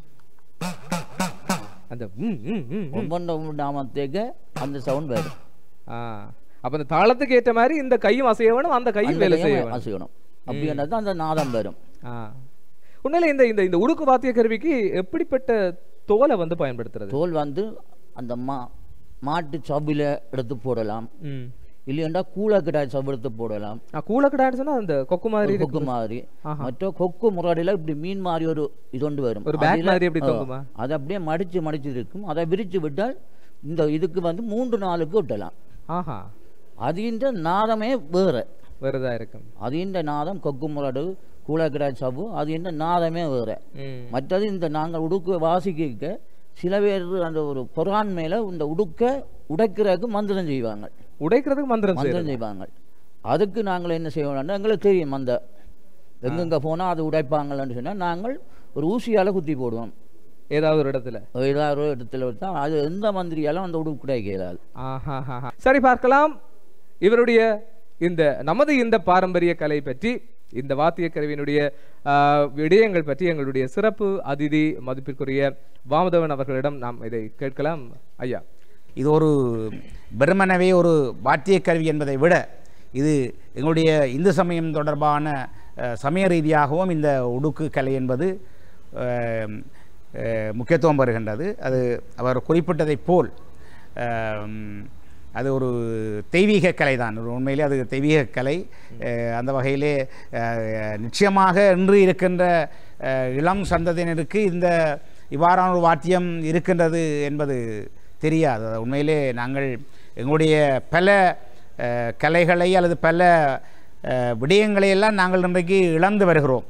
Speaker 1: அந்த ம், ம், ம், ம்.
Speaker 16: ஒவ்வொன்று நாமத்துக்கு அந்த சவுண்ட் வரும்
Speaker 1: ஆ அப்ப அந்த தாளத்துக்கு ஏற்ற மாதிரி இந்த கையும் அசைய வேணும் அந்த கையும்
Speaker 16: அந்த
Speaker 1: வேலை
Speaker 16: கையும்
Speaker 1: செய்ய வேணும்
Speaker 16: அசையணும் அப்படின்னா தான் அந்த நாதம் வரும்
Speaker 1: ஆ உண்மையில இந்த இந்த இந்த உடுக்கு வாத்திய கருவிக்கு எப்படிப்பட்ட தோலை வந்து பயன்படுத்துறது
Speaker 16: தோல் வந்து அந்த மா மாட்டு சவ்வில எடுத்து போடலாம்
Speaker 1: ம்.
Speaker 16: இல்லையண்டா கூழக்கிடாய் சவ் எடுத்து போடலாம்
Speaker 1: கூலக்கடான்னு சொன்னா அந்த கொக்கு மாதிரி
Speaker 16: ஒரு கொக்கு
Speaker 1: இருக்குது.
Speaker 16: மாதிரி
Speaker 1: ஆஹா.
Speaker 16: மற்ற கொக்கு முறையில இப்படி மீன் மாதிரி ஒரு இது ஒன்று வரும்
Speaker 1: ஒரு bag
Speaker 16: அதுல-
Speaker 1: மாதிரி எப்படி
Speaker 16: ஆ,
Speaker 1: தொங்குமா?
Speaker 16: அது அப்படியே மடிச்சு மடிச்சு இருக்கும் அதை விரிச்சு விட்டால் இந்த இதுக்கு வந்து மூன்று நாளுக்கு விட்டலாம்
Speaker 1: ஆஹா
Speaker 16: அதின்ற நாதமே வேற
Speaker 1: வேறதா இருக்கும்
Speaker 16: அதின்ற நாதம் கொக்கு முரடு கூழக்கிடாய் சவ்வு அதின்ற நாதமே வேற
Speaker 1: ம்.
Speaker 16: மற்றது இந்த நாங்கள் உடுக்க வாசிக்க சில பேர் அந்த ஒரு குரான் மேல இந்த உடுக்க உடைக்கிறதுக்கு மந்திரம் செய்வாங்க
Speaker 1: உடைக்கிறதுக்கு மந்திரம்
Speaker 16: மந்திரம்
Speaker 1: செய்யறது.
Speaker 16: செய்வாங்க அதுக்கு நாங்கள் என்ன செய்வோம்னா எங்களுக்கு தெரியும் அந்த எங்கெங்க போனா அது உடைப்பாங்கன்னு சொன்னா நாங்கள் ஒரு ஊசியால குத்தி போடுவோம்
Speaker 1: ஏதாவது ஒரு இடத்துல
Speaker 16: ஏதாவது ஒரு இடத்துல வச்சா அது எந்த மந்திரியாலும் அந்த உடுப்பு உடைக்க இயலாது
Speaker 1: ஆஹாஹாஹா. சரி பார்க்கலாம் இவருடைய இந்த நமது இந்த பாரம்பரிய கலை பற்றி இந்த வாத்திய கருவியினுடைய ஆ, விடயங்கள் பற்றி எங்களுடைய சிறப்பு அதிதி மதிப்பிற்குரிய வாமதவன் அவர்களிடம் நாம் இதை கேட்கலாம் ஐயா
Speaker 3: இது ஒரு வெறுமனவே ஒரு வாத்திய கருவி என்பதை விட இது எங்களுடைய இந்து சமயம் தொடர்பான அஹ், சமய ரீதியாகவும் இந்த உடுக்கு கலை என்பது அஹ், அஹ், முக்கியத்துவம் பெறுகின்றது அது அவர் குறிப்பிட்டதைப் போல் அஹ், அது ஒரு தெய்வீக கலை தான் ஒரு உண்மையிலே அது தெய்வீக கலை அஹ், அந்த வகையிலே அஹ், நிச்சயமாக இன்று இருக்கின்ற அஹ், இளம் சந்ததியினருக்கு இந்த இவ்வாறான ஒரு வாத்தியம் இருக்கின்றது என்பது தெரியாது அது உண்மையிலே நாங்கள் எங்களுடைய பல அஹ், கலைகளை அல்லது பல அஹ், விடயங்களை எல்லாம் நாங்கள் இன்றைக்கு இழந்து வருகிறோம்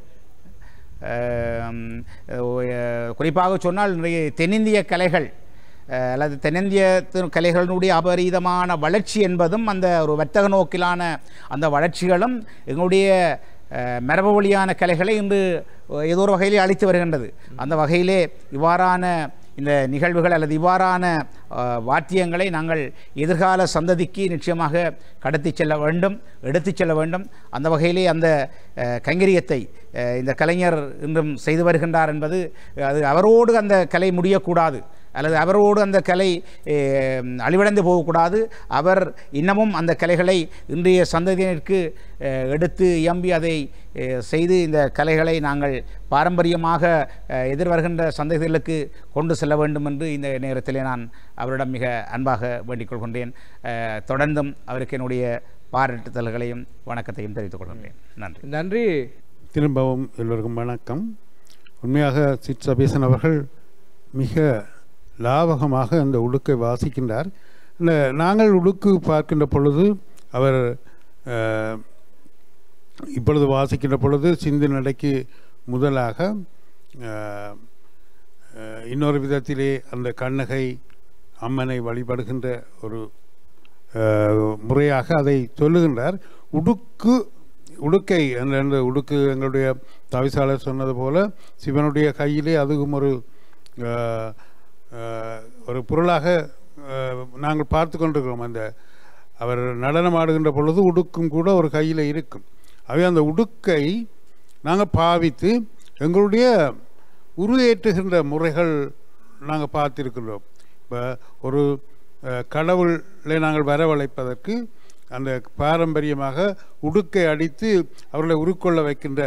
Speaker 3: அஹ், அஹ், குறிப்பாக சொன்னால் இன்றைய தென்னிந்திய கலைகள் அஹ், அல்லது தென்னிந்திய தி- கலைகளினுடைய அபரீதமான வளர்ச்சி என்பதும் அந்த ஒரு வர்த்தக நோக்கிலான அந்த வளர்ச்சிகளும் எங்களுடைய அஹ், மரபு வழியான கலைகளை இன்று ஏதோ ஒரு வகையிலே அளித்து வருகின்றது அந்த வகையிலே இவ்வாறான இந்த நிகழ்வுகள் அல்லது இவ்வாறான அஹ், வாத்தியங்களை நாங்கள் எதிர்கால சந்ததிக்கு நிச்சயமாக கடத்தி செல்ல வேண்டும் எடுத்துச் செல்ல வேண்டும் அந்த வகையிலே அந்த அஹ், கைங்கரியத்தை அஹ், இந்த கலைஞர் இன்றும் செய்து வருகின்றார் என்பது அது அவரோடு அந்த கலை முடியக்கூடாது அல்லது அவரோடு அந்த கலை அஹ், அழிவடைந்து போகக்கூடாது அவர் இன்னமும் அந்த கலைகளை இன்றைய சந்ததியினருக்கு அஹ், எடுத்து இயம்பி அதை அஹ், செய்து இந்த கலைகளை நாங்கள் பாரம்பரியமாக அஹ், எதிர்வருகின்ற சந்ததிகளுக்கு கொண்டு செல்ல வேண்டும் என்று இந்த நேரத்திலே நான் அவரிடம் மிக அன்பாக வேண்டிக் கொள்கின்றேன் அஹ், தொடர்ந்தும் அவருக்கு என்னுடைய பாராட்டுதல்களையும் வணக்கத்தையும் தெரிவித்துக் கொள்கின்றேன் நன்றி
Speaker 1: நன்றி
Speaker 15: திரும்பவும் எல்லோருக்கும் வணக்கம் உண்மையாக சிட் சபீசன் அவர்கள் மிக லாவகமாக அந்த உடுக்கை வாசிக்கின்றார் இந்த நாங்கள் உடுக்கு பார்க்கின்ற பொழுது அவர் அஹ், இப்பொழுது வாசிக்கின்ற பொழுது சிந்து நடைக்கு முதலாக அஹ், அஹ், இன்னொரு விதத்திலே அந்த கண்ணகை அம்மனை வழிபடுகின்ற ஒரு அஹ், முறையாக அதை சொல்லுகின்றார் உடுக்கு உடுக்கை அந்த அந்த உடுக்கு எங்களுடைய தவிசாளர் சொன்னது போல சிவனுடைய கையிலே அதுவும் ஒரு அஹ், அஹ், ஒரு பொருளாக அஹ், நாங்கள் பார்த்து கொண்டிருக்கிறோம் அந்த அவர் நடனம் ஆடுகின்ற பொழுது உடுக்கும் கூட ஒரு கையில் இருக்கும் ஆகவே அந்த உடுக்கை நாங்கள் பாவித்து எங்களுடைய உருவேற்றுகின்ற முறைகள் நாங்கள் பார்த்திருக்கின்றோம் இப்போ ஒரு அஹ், கடவுளை நாங்கள் வரவழைப்பதற்கு அந்த பாரம்பரியமாக உடுக்கை அடித்து அவர்களை உருக்கொள்ள வைக்கின்ற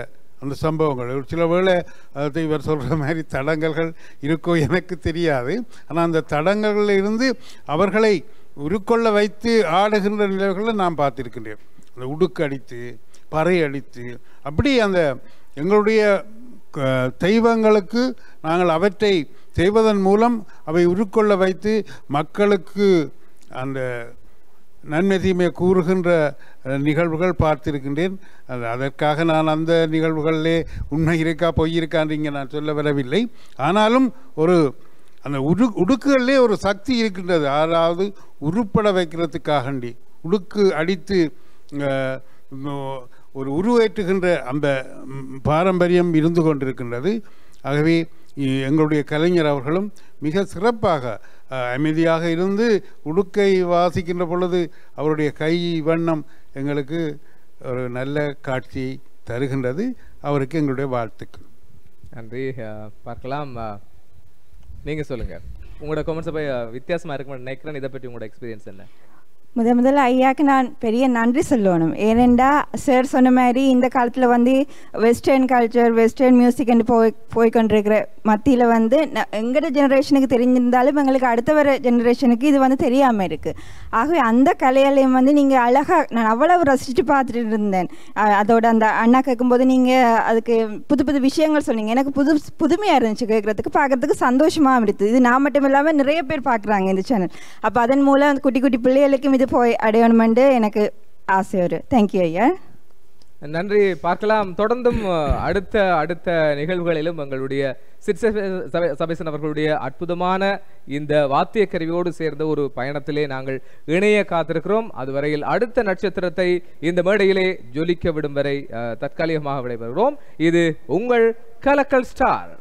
Speaker 15: அந்த சம்பவங்கள் ஒரு சில வேளை அது இவர் சொல்கிற மாதிரி தடங்கல்கள் இருக்கோ எனக்கு தெரியாது ஆனால் அந்த தடங்கல்களில் இருந்து அவர்களை உருக்கொள்ள வைத்து ஆடுகின்ற நிலைகளை நான் பார்த்திருக்கின்றேன் அந்த உடுக்கு அடித்து பறை அடித்து அப்படி அந்த எங்களுடைய க- தெய்வங்களுக்கு நாங்கள் அவற்றை செய்வதன் மூலம் அவை உருக்கொள்ள வைத்து மக்களுக்கு அந்த நன்மை தீமை கூறுகின்ற அஹ், நிகழ்வுகள் பார்த்திருக்கின்றேன் அது அதற்காக நான் அந்த நிகழ்வுகளிலே உண்மை இருக்கா பொய் இருக்கான்னு இங்கே நான் சொல்ல வரவில்லை ஆனாலும் ஒரு அந்த உடு உடுக்குகளிலே ஒரு சக்தி இருக்கின்றது அதாவது உருப்பட வைக்கிறதுக்காகண்டி உடுக்கு அடித்து அஹ், நோ- ஒரு உருவேற்றுகின்ற அந்த ம், பாரம்பரியம் இருந்து கொண்டிருக்கின்றது ஆகவே இ- எங்களுடைய கலைஞர் அவர்களும் மிக சிறப்பாக அஹ், அமைதியாக இருந்து உடுக்கை வாசிக்கின்ற பொழுது அவருடைய கை வண்ணம் எங்களுக்கு ஒரு நல்ல காட்சியை தருகின்றது அவருக்கு எங்களுடைய வாழ்த்துக்கள்
Speaker 1: நன்றி அஹ், பார்க்கலாம் அஹ், நீங்க சொல்லுங்க உங்களோட கொமெண்ட்ஸ் போய் வித்தியாசமா இருக்கும்னு நினைக்கிறேன் இதை பற்றி உங்களோட எக்ஸ்பீரியன்ஸ் என்ன
Speaker 4: முத முதல்ல ஐயாக்கு நான் பெரிய நன்றி சொல்லணும் ஏனெண்டா சார் சொன்ன மாதிரி இந்த காலத்தில் வந்து வெஸ்டர்ன் கல்ச்சர் வெஸ்டர்ன் மியூசிக்னு போய் போய்கொண்டிருக்கிற மத்தியில் வந்து ந- எங்கட ஜெனரேஷனுக்கு தெரிஞ்சிருந்தாலும் எங்களுக்கு அடுத்த வர ஜெனரேஷனுக்கு இது வந்து தெரியாமல் இருக்குது ஆகவே அந்த கலையாலயம் வந்து நீங்கள் அழகாக நான் அவ்வளவு ரசித்து பார்த்துட்டு இருந்தேன் அ- அதோட அந்த அண்ணா கேட்கும்போது நீங்கள் அதுக்கு புது புது விஷயங்கள் சொன்னீங்க எனக்கு புது புதுமையாக இருந்துச்சு கேட்குறதுக்கு பார்க்குறதுக்கு சந்தோஷமாக இருந்துச்சு இது நான் மட்டும் இல்லாமல் நிறைய பேர் பார்க்குறாங்க இந்த சேனல் அப்போ அதன் மூலம் அந்த குட்டி குட்டி பிள்ளைகளுக்கும் இது போய் அடையணுமெண்டு எனக்கு ஆசை ஒரு தேங்க்யூ ஐயா
Speaker 1: நன்றி பார்க்கலாம் தொடர்ந்தும் அஹ், அடுத்த அடுத்த நிகழ்வுகளிலும் எங்களுடைய சிட் சபேசன் அவர்களுடைய அற்புதமான இந்த வாத்திய கருவியோடு சேர்ந்த ஒரு பயணத்திலே நாங்கள் இணைய காத்திருக்கிறோம் அதுவரையில் அடுத்த நட்சத்திரத்தை இந்த மேடையிலே ஜொலிக்க விடும் வரை அஹ், தற்காலிகமாக விடைபெறுகிறோம் இது உங்கள் கலக்கல் ஸ்டார்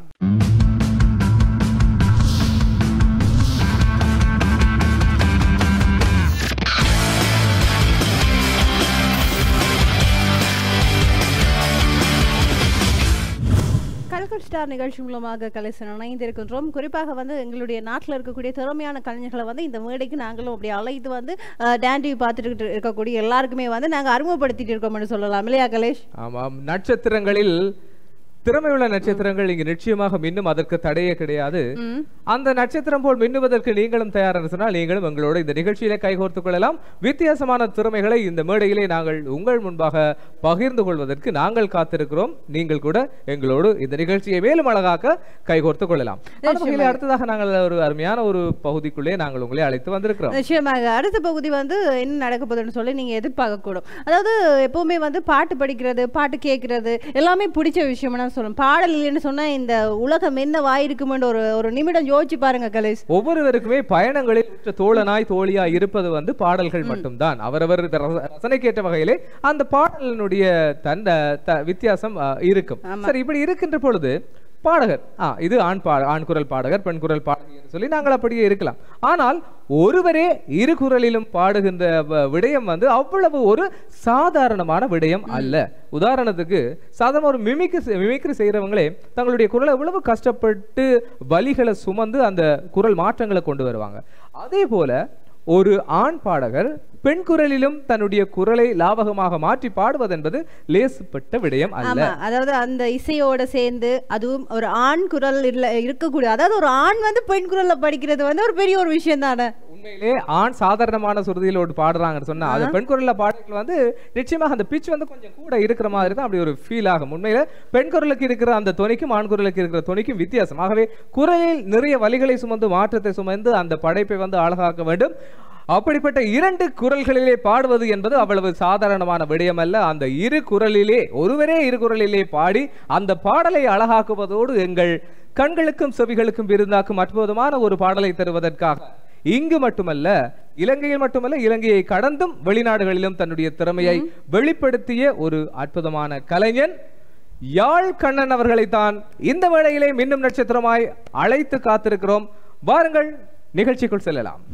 Speaker 2: கல்கட் ஸ்டார் நிகழ்ச்சி மூலமாக கலைசன் இணைந்திருக்கின்றோம் குறிப்பாக வந்து எங்களுடைய நாட்டில் இருக்கக்கூடிய திறமையான கலைஞர்களை வந்து இந்த மேடைக்கு நாங்களும் அப்படி அழைத்து வந்து டான் டிவி பார்த்துட்டு இருக்கக்கூடிய எல்லாருக்குமே வந்து நாங்கள் அறிமுகப்படுத்திட்டு இருக்கோம்னு சொல்லலாம் இல்லையா கலேஷ்
Speaker 1: ஆமாம் நட்சத்திரங்களில் திறமையுள்ள நட்சத்திரங்கள் இங்கு நிச்சயமாக மின்னும் அதற்கு தடையே கிடையாது அந்த நட்சத்திரம் போல் மின்னுவதற்கு நீங்களும் தயார் என்று சொன்னால் நீங்களும் எங்களோட இந்த நிகழ்ச்சியிலே கைகோர்த்துக் கொள்ளலாம் வித்தியாசமான திறமைகளை இந்த மேடையிலே நாங்கள் உங்கள் முன்பாக பகிர்ந்து கொள்வதற்கு நாங்கள் காத்திருக்கிறோம் நீங்கள் கூட எங்களோடு இந்த நிகழ்ச்சியை மேலும் அழகாக்க கைகோர்த்துக் கொள்ளலாம் அந்த வகையிலே அடுத்ததாக நாங்கள் ஒரு அருமையான ஒரு பகுதிக்குள்ளே நாங்கள் உங்களை அழைத்து வந்திருக்கிறோம்
Speaker 2: நிச்சயமாக அடுத்த பகுதி வந்து என்ன நடக்க போகுதுன்னு சொல்லி நீங்க எதிர்பார்க்க கூடும் அதாவது எப்பவுமே வந்து பாட்டு படிக்கிறது பாட்டு கேட்கறது எல்லாமே பிடிச்ச விஷயம்னு சொல்லணும் பாடல் இல்லைன்னு சொன்னா இந்த உலகம் என்ன வாயிருக்குமென்று ஒரு ஒரு நிமிடம் யோசிச்சு பாருங்க கலேஷ்
Speaker 1: ஒவ்வொருவருக்குமே பயணங்களில் உற்ற தோழனாய் தோழியாய் இருப்பது வந்து பாடல்கள் மட்டும்தான் அவரவர் ரச- ரசனைக்கேற்ற வகையிலே அந்த பாடலினுடைய தந்த த- வித்தியாசம் அஹ், இருக்கும் சரி இப்படி இருக்கின்ற பொழுது பாடகர் ஆ இது ஆண் பா ஆண் குரல் பாடகர் பெண் குரல் பாடகர் என்று சொல்லி நாங்கள் அப்படியே இருக்கலாம் ஆனால் ஒருவரே இரு குரலிலும் பாடுகின்ற வ- விடயம் வந்து அவ்வளவு ஒரு சாதாரணமான விடயம் அல்ல உதாரணத்துக்கு சாதாரண ஒரு மிமிக்கு மிமிக்ரி செய்கிறவங்களே தங்களுடைய குரலை எவ்வளவு கஷ்டப்பட்டு வலிகளை சுமந்து அந்த குரல் மாற்றங்களை கொண்டு வருவாங்க அதே போல ஒரு ஆண் பாடகர் பெண் குரலிலும் தன்னுடைய குரலை லாவகமாக மாற்றி பாடுவதென்பது லேசுப்பட்ட விடயம் அல்ல
Speaker 2: ஆமா அதாவது அந்த இசையோட சேர்ந்து அதுவும் ஒரு ஆண் குரல் இல்ல இருக்கக்கூடிய அதாவது ஒரு ஆண் வந்து பெண் குரல்ல படிக்கிறது வந்து ஒரு பெரிய ஒரு விஷயம் தானே
Speaker 1: உண்மையிலே ஆண் சாதாரணமான சுருதியிலோடு பாடுறாங்கன்னு சொன்னா அது பெண் குரல்ல பாடல்கள் வந்து நிச்சயமாக அந்த பிச் வந்து கொஞ்சம் கூட இருக்கிற மாதிரி தான் அப்படி ஒரு ஃபீல் ஆகும் உண்மையில பெண் குரலுக்கு இருக்கிற அந்த தொனிக்கும் ஆண் குரலுக்கு இருக்கிற தொனிக்கும் வித்தியாசம் ஆகவே குரலில் நிறைய வலிகளை சுமந்து மாற்றத்தை சுமந்து அந்த படைப்பை வந்து அழகாக்க வேண்டும் அப்படிப்பட்ட இரண்டு குரல்களிலே பாடுவது என்பது அவ்வளவு சாதாரணமான விடயம் அல்ல அந்த இரு குரலிலே ஒருவரே இரு குரலிலே பாடி அந்த பாடலை அழகாக்குவதோடு எங்கள் கண்களுக்கும் செவிகளுக்கும் விருந்தாக்கும் அற்புதமான ஒரு பாடலை தருவதற்காக இங்கு மட்டுமல்ல இலங்கையில் மட்டுமல்ல இலங்கையை கடந்தும் வெளிநாடுகளிலும் தன்னுடைய திறமையை வெளிப்படுத்திய ஒரு அற்புதமான கலைஞன் யாழ் கண்ணன் அவர்களைத்தான் இந்த வேளையிலே மின்னும் நட்சத்திரமாய் அழைத்து காத்திருக்கிறோம் வாருங்கள் நிகழ்ச்சிக்குள் செல்லலாம்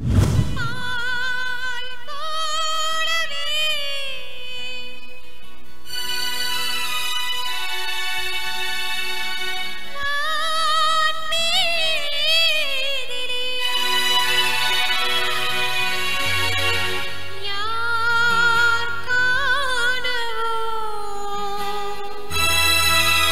Speaker 17: யார் காணவோ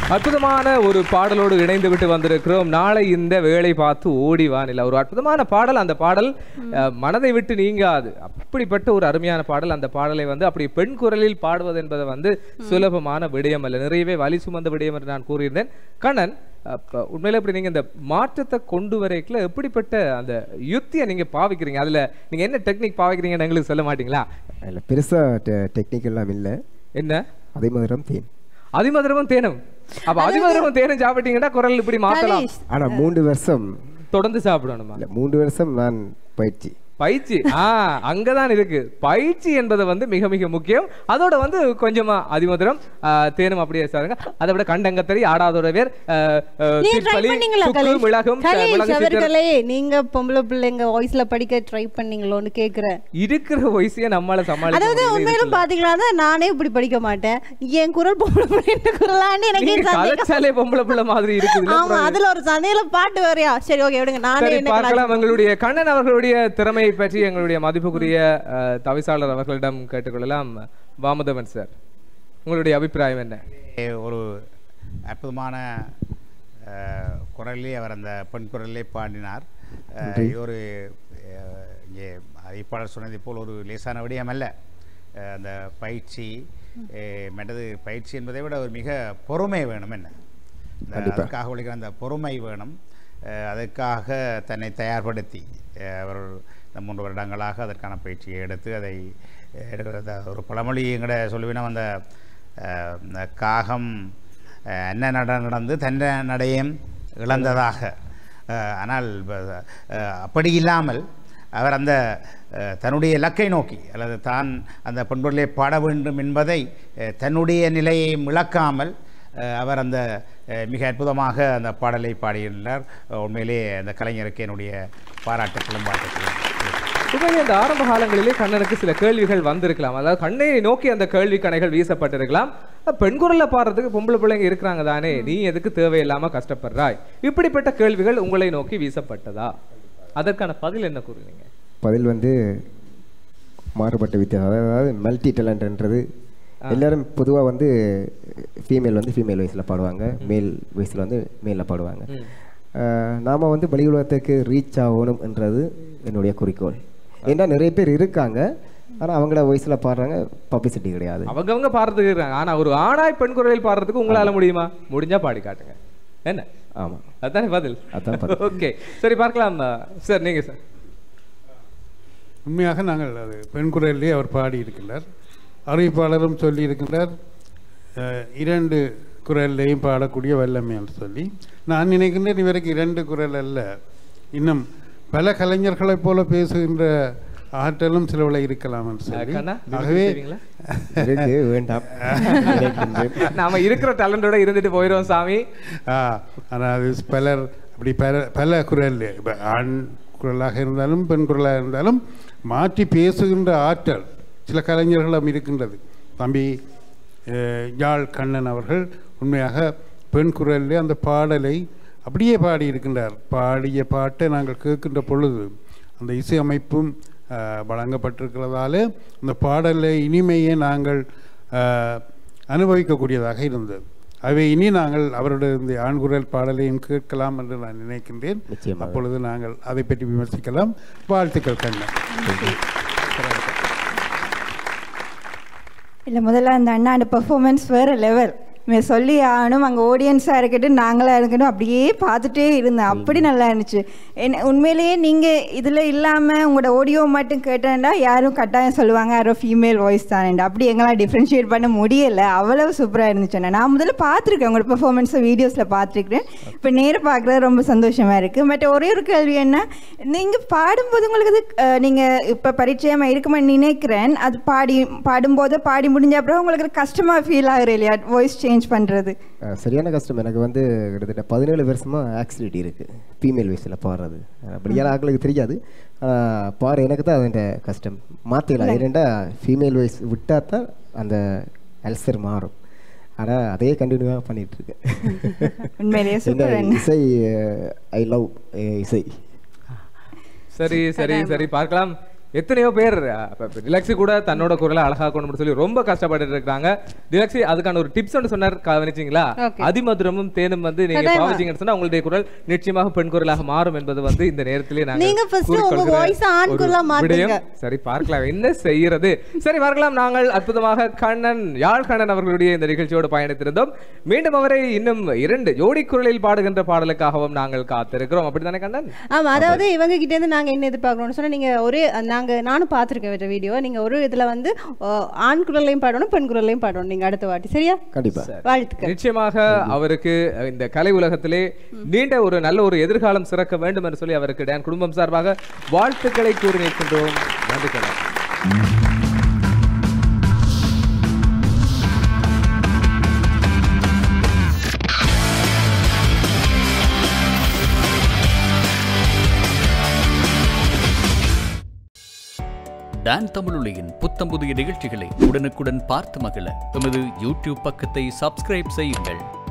Speaker 1: அற்புதமான ஒரு பாடலோடு இணைந்து விட்டு வந்திருக்கிறோம் நாளை இந்த வேலை பார்த்து ஓடி வானில ஒரு அற்புதமான பாடல் அந்த பாடல் அஹ், மனதை விட்டு நீங்காது அப்படிப்பட்ட ஒரு அருமையான பாடல் அந்த பாடலை வந்து அப்படி பெண் குரலில் பாடுவது என்பது வந்து சுலபமான விடயம் அல்ல நிறையவே வலி சுமந்த விடயம் என்று நான் கூறியிருந்தேன் கண்ணன் அப்ப உண்மையில இப்படி நீங்க இந்த மாற்றத்தை கொண்டு வரைக்குள்ள எப்படிப்பட்ட அந்த யுத்தியை நீங்க பாவிக்கிறீங்க அதுல நீங்க என்ன டெக்னிக் பாவிக்கிறீங்கன்னு எங்களுக்கு சொல்ல மாட்டீங்களா
Speaker 17: இல்லை பெருசாக டெக்னிக் எல்லாம் இல்லை
Speaker 1: என்ன
Speaker 17: அதிமதுரம் தேன்
Speaker 1: அதிமதுரமும் தேனும் அப்ப அதிமதுரமும் தேனும் சாப்பிட்டீங்கன்னா குரல் இப்படி மாத்தலாம்
Speaker 17: ஆனால் மூன்று வருஷம்
Speaker 1: தொடர்ந்து சாப்பிடணுமா
Speaker 17: இல்லை மூன்று வருஷம் நான் பயிற்சி
Speaker 1: பயிற்சி ஆ அங்கதான் இருக்கு பயிற்சி என்பது வந்து மிக மிக முக்கியம் அதோட வந்து கொஞ்சமா அதிமதுரம் ஆ, தேனும் அப்படியே சாருங்க அதை விட கண்டங்கத்தரி ஆடாதோட வேர் ஆ, ஆ,
Speaker 2: நீ ட்ரை
Speaker 1: சிற்பலி,
Speaker 2: பண்ணீங்களா
Speaker 1: சுக்கு,
Speaker 2: கலேஷ்
Speaker 1: மிளகும் ச-
Speaker 2: கலேஷ்
Speaker 1: மிளகு சித்தர்.
Speaker 2: அவர்களே நீங்க பொம்பளை பிள்ளைங்க வாய்ஸ்ல படிக்க ட்ரை பண்ணீங்களோன்னு கேக்குறேன்
Speaker 1: இருக்கிற வயசையே நம்மளால சமாளிக்க
Speaker 2: அதாவது
Speaker 1: முடியல,
Speaker 2: உண்மையில
Speaker 1: இருக்குல்ல.
Speaker 2: பாத்தீங்கன்னா நானே இப்படி படிக்க மாட்டேன் என் குரல் பொம்பளை பிள்ளைங்க குரலான்னு எனக்கு
Speaker 1: நீங்க
Speaker 2: சந்தேகம்.
Speaker 1: கலைச்சாலே பொம்பளை பிள்ளை மாதிரி இருக்குது
Speaker 2: ஆமா அதுல ஒரு சந்தையில பாட்டு வேறையா சரி ஓகே விடுங்க நானே
Speaker 1: சரி
Speaker 2: என்ன
Speaker 1: பார்க்கலாம் எங்களுடைய கண்ணன் அவர்களுடைய திறமையை பற்றி எங்களுடைய மதிப்புக்குரிய அஹ், தவிசாளர் அவர்களிடம் கேட்டுக்கொள்ளலாம் வாமதவன் சார் உங்களுடைய அபிப்பிராயம் என்ன
Speaker 3: ஒரு அற்புதமான அஹ், குரலிலே அவர் அந்த பெண் குரலிலே பாடினார் அஹ்,
Speaker 17: நன்றி.
Speaker 3: இது ஒரு அஹ், இங்கே அறிவிப்பாளர் சொன்னதை போல் ஒரு லேசான விடயம் அல்ல அஹ், அந்த பயிற்சி அஹ், மற்றது பயிற்சி என்பதை விட ஒரு மிக பொறுமை வேணும் என்ன இந்த
Speaker 17: கண்டிப்பா.
Speaker 3: அதுக்காக உழைக்கிற அந்த பொறுமை வேணும் அஹ், அதுக்காக தன்னை தயார்படுத்தி அஹ், அவர் இந்த மூன்று வருடங்களாக அதற்கான பயிற்சியை எடுத்து அதை அஹ், எடுக்கிற அந்த ஒரு பழமொழி எங்கட சொல்லுவினா அந்த அஹ், இந்த காகம் அஹ், அன்ன நட நடந்து தன்ன நடையம் இழந்ததாக அஹ், ஆனால் ப- அஹ், அப்படி இல்லாமல் அவர் அந்த அஹ், தன்னுடைய இலக்கை நோக்கி அல்லது தான் அந்த பண்பொருளை பாட வேண்டும் என்பதை அஹ், தன்னுடைய நிலையை இழக்காமல் அஹ், அவர் அந்த அஹ், மிக அற்புதமாக அந்த பாடலை பாடியுள்ளார் அஹ், உண்மையிலே அந்த கலைஞருக்கு என்னுடைய பாராட்டுக்களும் வாழ்த்துக்களும்
Speaker 1: உண்மையிலே இந்த ஆரம்ப காலங்களிலே கண்ணனுக்கு சில கேள்விகள் வந்திருக்கலாம் அதாவது கண்ணை நோக்கி அந்த கேள்வி கணைகள் வீசப்பட்டிருக்கலாம் அஹ் பெண் குரல்ல பாடுறதுக்கு பொம்பளை பிள்ளைங்க இருக்கிறாங்க தானே நீ எதுக்கு தேவையில்லாம கஷ்டப்படுறாய் இப்படிப்பட்ட கேள்விகள் உங்களை நோக்கி வீசப்பட்டதா அதற்கான பதில் என்ன கூறுவீங்க
Speaker 17: பதில் வந்து மாறுபட்ட வித்தியாசம் அதாவது மல்டி டேலண்ட்ன்றது எல்லாரும் பொதுவாக வந்து ஃபீமேல் வந்து ஃபீமேல் வயசில் பாடுவாங்க மேல் வயசில் வந்து மேலில் பாடுவாங்க
Speaker 1: ம்.
Speaker 17: நாம் வந்து வெளி உலகத்துக்கு ரீச் ஆகணும் என்றது என்னுடைய குறிக்கோள் ஏன்னா நிறைய பேர் இருக்காங்க ஆனால் அவங்கள வயசில் பாடுறாங்க பப்ளிசிட்டி கிடையாது
Speaker 1: அவங்கவங்க பாடுறதுக்கு இருக்காங்க ஆனா ஒரு ஆணாய் பெண் குரலில் பாடுறதுக்கு உங்களால முடியுமா முடிஞ்சா பாடி காட்டுங்க என்ன
Speaker 17: ஆமாம்
Speaker 1: அதானே பதில்
Speaker 17: அதான் பதில்.
Speaker 1: ஓகே சரி பார்க்கலாம் சார் நீங்க சார்
Speaker 15: உண்மையாக நாங்கள் அது பெண் குரலிலே அவர் பாடி இருக்கின்றார் அறிவிப்பாளரும் சொல்லி இருக்கின்றார் அஹ், இரண்டு குரல்லையும் பாடக்கூடிய வல்லமை என்று சொல்லி நான் நினைக்கின்றேன் இவருக்கு இரண்டு குரல் அல்ல இன்னும் பல கலைஞர்களைப் போல பேசுகின்ற ஆற்றலும் சிலவுல இருக்கலாம் என்று சொல்லி
Speaker 1: கண்ணா, நீங்க
Speaker 15: ஆகவே
Speaker 1: செய்வீங்களா?
Speaker 17: இருக்கு, வேண்டாம்.
Speaker 1: நாம இருக்கிற டேலண்டோட இருந்துட்டு போயிடுவோம் சாமி
Speaker 15: ஆ ஆனால் அது பலர் அப்படி பல பல குரல் இப்ப ஆண் குரலாக இருந்தாலும் பெண் குரலாக இருந்தாலும் மாற்றி பேசுகின்ற ஆற்றல் சில கலைஞர்களும் இருக்கின்றது தம்பி அஹ், யாழ் கண்ணன் அவர்கள் உண்மையாக பெண் குரலில் அந்த பாடலை அப்படியே பாடி இருக்கின்றார் பாடிய பாட்டை நாங்கள் கேட்கின்ற பொழுது அந்த இசையமைப்பும் அஹ், வழங்கப்பட்டிருக்கிறதால அந்த பாடலை இனிமையை நாங்கள் அஹ், அனுபவிக்கக்கூடியதாக இருந்தது அவை இனி நாங்கள் அவருடைய இந்த ஆண்குரல் பாடலையும் கேட்கலாம் என்று நான் நினைக்கின்றேன்
Speaker 17: நிச்சயமாக.
Speaker 15: அப்பொழுது நாங்கள் அதை பற்றி விமர்சிக்கலாம் வாழ்த்துக்கள் கண்ணன்
Speaker 4: இல்லை முதல்ல அந்த அண்ணாண்ட பெர்ஃபார்மன்ஸ் வேறு லெவல் இவன் சொல்லி ஆகணும் அங்கே ஆடியன்ஸாக இருக்கட்டும் நாங்களாக இருக்கட்டும் அப்படியே பார்த்துட்டே இருந்தேன் அப்படி நல்லா இருந்துச்சு என்ன உண்மையிலேயே நீங்கள் இதில் இல்லாமல் உங்களோட ஆடியோ மட்டும் கேட்டேன்டா யாரும் கட்டாயம் சொல்லுவாங்க யாரோ ஃபீமேல் வாய்ஸ் தானேண்டா அப்படி எங்களால் டிஃப்ரென்ஷியேட் பண்ண முடியலை அவ்வளவு சூப்பராக இருந்துச்சு அண்ணா. நான் முதல்ல பார்த்துருக்கேன் உங்களோட பெர்ஃபார்மன்ஸை வீடியோஸில் பார்த்துருக்கேன் இப்போ நேர பார்க்குறது ரொம்ப சந்தோஷமாக இருக்குது பட் ஒரே ஒரு கேள்வி என்ன நீங்கள் பாடும்போது உங்களுக்கு அது நீங்கள் இப்போ பரிச்சயமாக இருக்குமா நினைக்கிறேன் அது பாடி பாடும்போது பாடி முடிஞ்ச அப்புறம் உங்களுக்கு அது கஷ்டமாக ஃபீல் ஆகுது இல்லையா வாய்ஸ் சேஞ்ச் பண்ணுறது
Speaker 17: அஹ் சரியான கஷ்டம் எனக்கு வந்து கிட்டத்தட்ட பதினேழு வருஷமாக ஆக்சிடிட்டி இருக்குது ஃபீமேல் வயசில் பாடுறது அப்படியான ஆட்களுக்கு தெரியாது ஆனால் பாரு எனக்கு தான் அதுன்ற கஷ்டம் மாற்றிடலாம் ஏனெண்டா ஃபீமேல் வயசு விட்டால் தான் அந்த அல்சர் மாறும் ஆனால் அதே கண்டினியூவாக பண்ணிட்டு இருக்கேன்
Speaker 4: உண்மையிலேயே
Speaker 17: என்ன
Speaker 4: super அண்ணா.
Speaker 17: இசை ஐ லவ் இசை
Speaker 1: சரி சரி சரி பார்க்கலாம் எத்தனையோ பேர் டிலக்ஸி கூட தன்னோட குரலை அழகாக்கணும்னு சொல்லி ரொம்ப கஷ்டப்பட்டு இருக்காங்க டிலக்ஸி அதுக்கான ஒரு டிப்ஸ் ஒன்று சொன்னார் கவனிச்சிங்களா
Speaker 2: Okay.
Speaker 1: அதிமதுரமும் தேனும் வந்து நீங்க
Speaker 2: கட்டாயமா.
Speaker 1: பாவிச்சீங்கன்னு சொன்னா உங்களுடைய குரல் நிச்சயமாக பெண் குரலாக மாறும் என்பது வந்து இந்த நேரத்திலே நாங்க
Speaker 2: நீங்க first உங்க
Speaker 1: கூறிக்கொள்கிற
Speaker 2: voice ஆண்
Speaker 1: ஒரு
Speaker 2: குரலா மாத்துங்க.
Speaker 1: விடயம். சரி பார்க்கலாம் என்ன செய்யறது சரி பார்க்கலாம் நாங்கள் அற்புதமாக கண்ணன் யாழ் கண்ணன் அவர்களுடைய இந்த நிகழ்ச்சியோடு பயணித்திருந்தோம் மீண்டும் அவரை இன்னும் இரண்டு ஜோடி குரலில் பாடுகின்ற பாடலுக்காகவும் நாங்கள் காத்திருக்கிறோம் அப்படித்தானே கண்ணன்
Speaker 2: ஆமா அதாவது இவங்க கிட்ட இருந்து நாங்க என்ன எதிர்பார்க்கணும்னு சொன்னா நீங்க ஒரு நாங்க நானும் பார்த்திருக்கேன் இந்த வீடியோ நீங்க ஒரு இதுல வந்து அஹ், ஆண் குரலையும் பாடணும் பெண் குரலையும் பாடணும் நீங்க அடுத்த வாட்டி சரியா
Speaker 17: கண்டிப்பா
Speaker 2: வாழ்த்துக்கள்
Speaker 1: நிச்சயமாக அவருக்கு அஹ், இந்த கலை உலகத்திலே நீண்ட ஒரு நல்ல ஒரு எதிர்காலம் சிறக்க வேண்டும் என்று சொல்லி அவருக்கு டான் குடும்பம் சார்பாக வாழ்த்துக்களை கூறி நிற்கின்றோம் நன்றி கண்ணன்
Speaker 18: டான் தமிழொலியின் புத்தம் புதிய நிகழ்ச்சிகளை உடனுக்குடன் பார்த்து மகிழ எமது யூடியூப் பக்கத்தை சப்ஸ்கிரைப் செய்யுங்கள்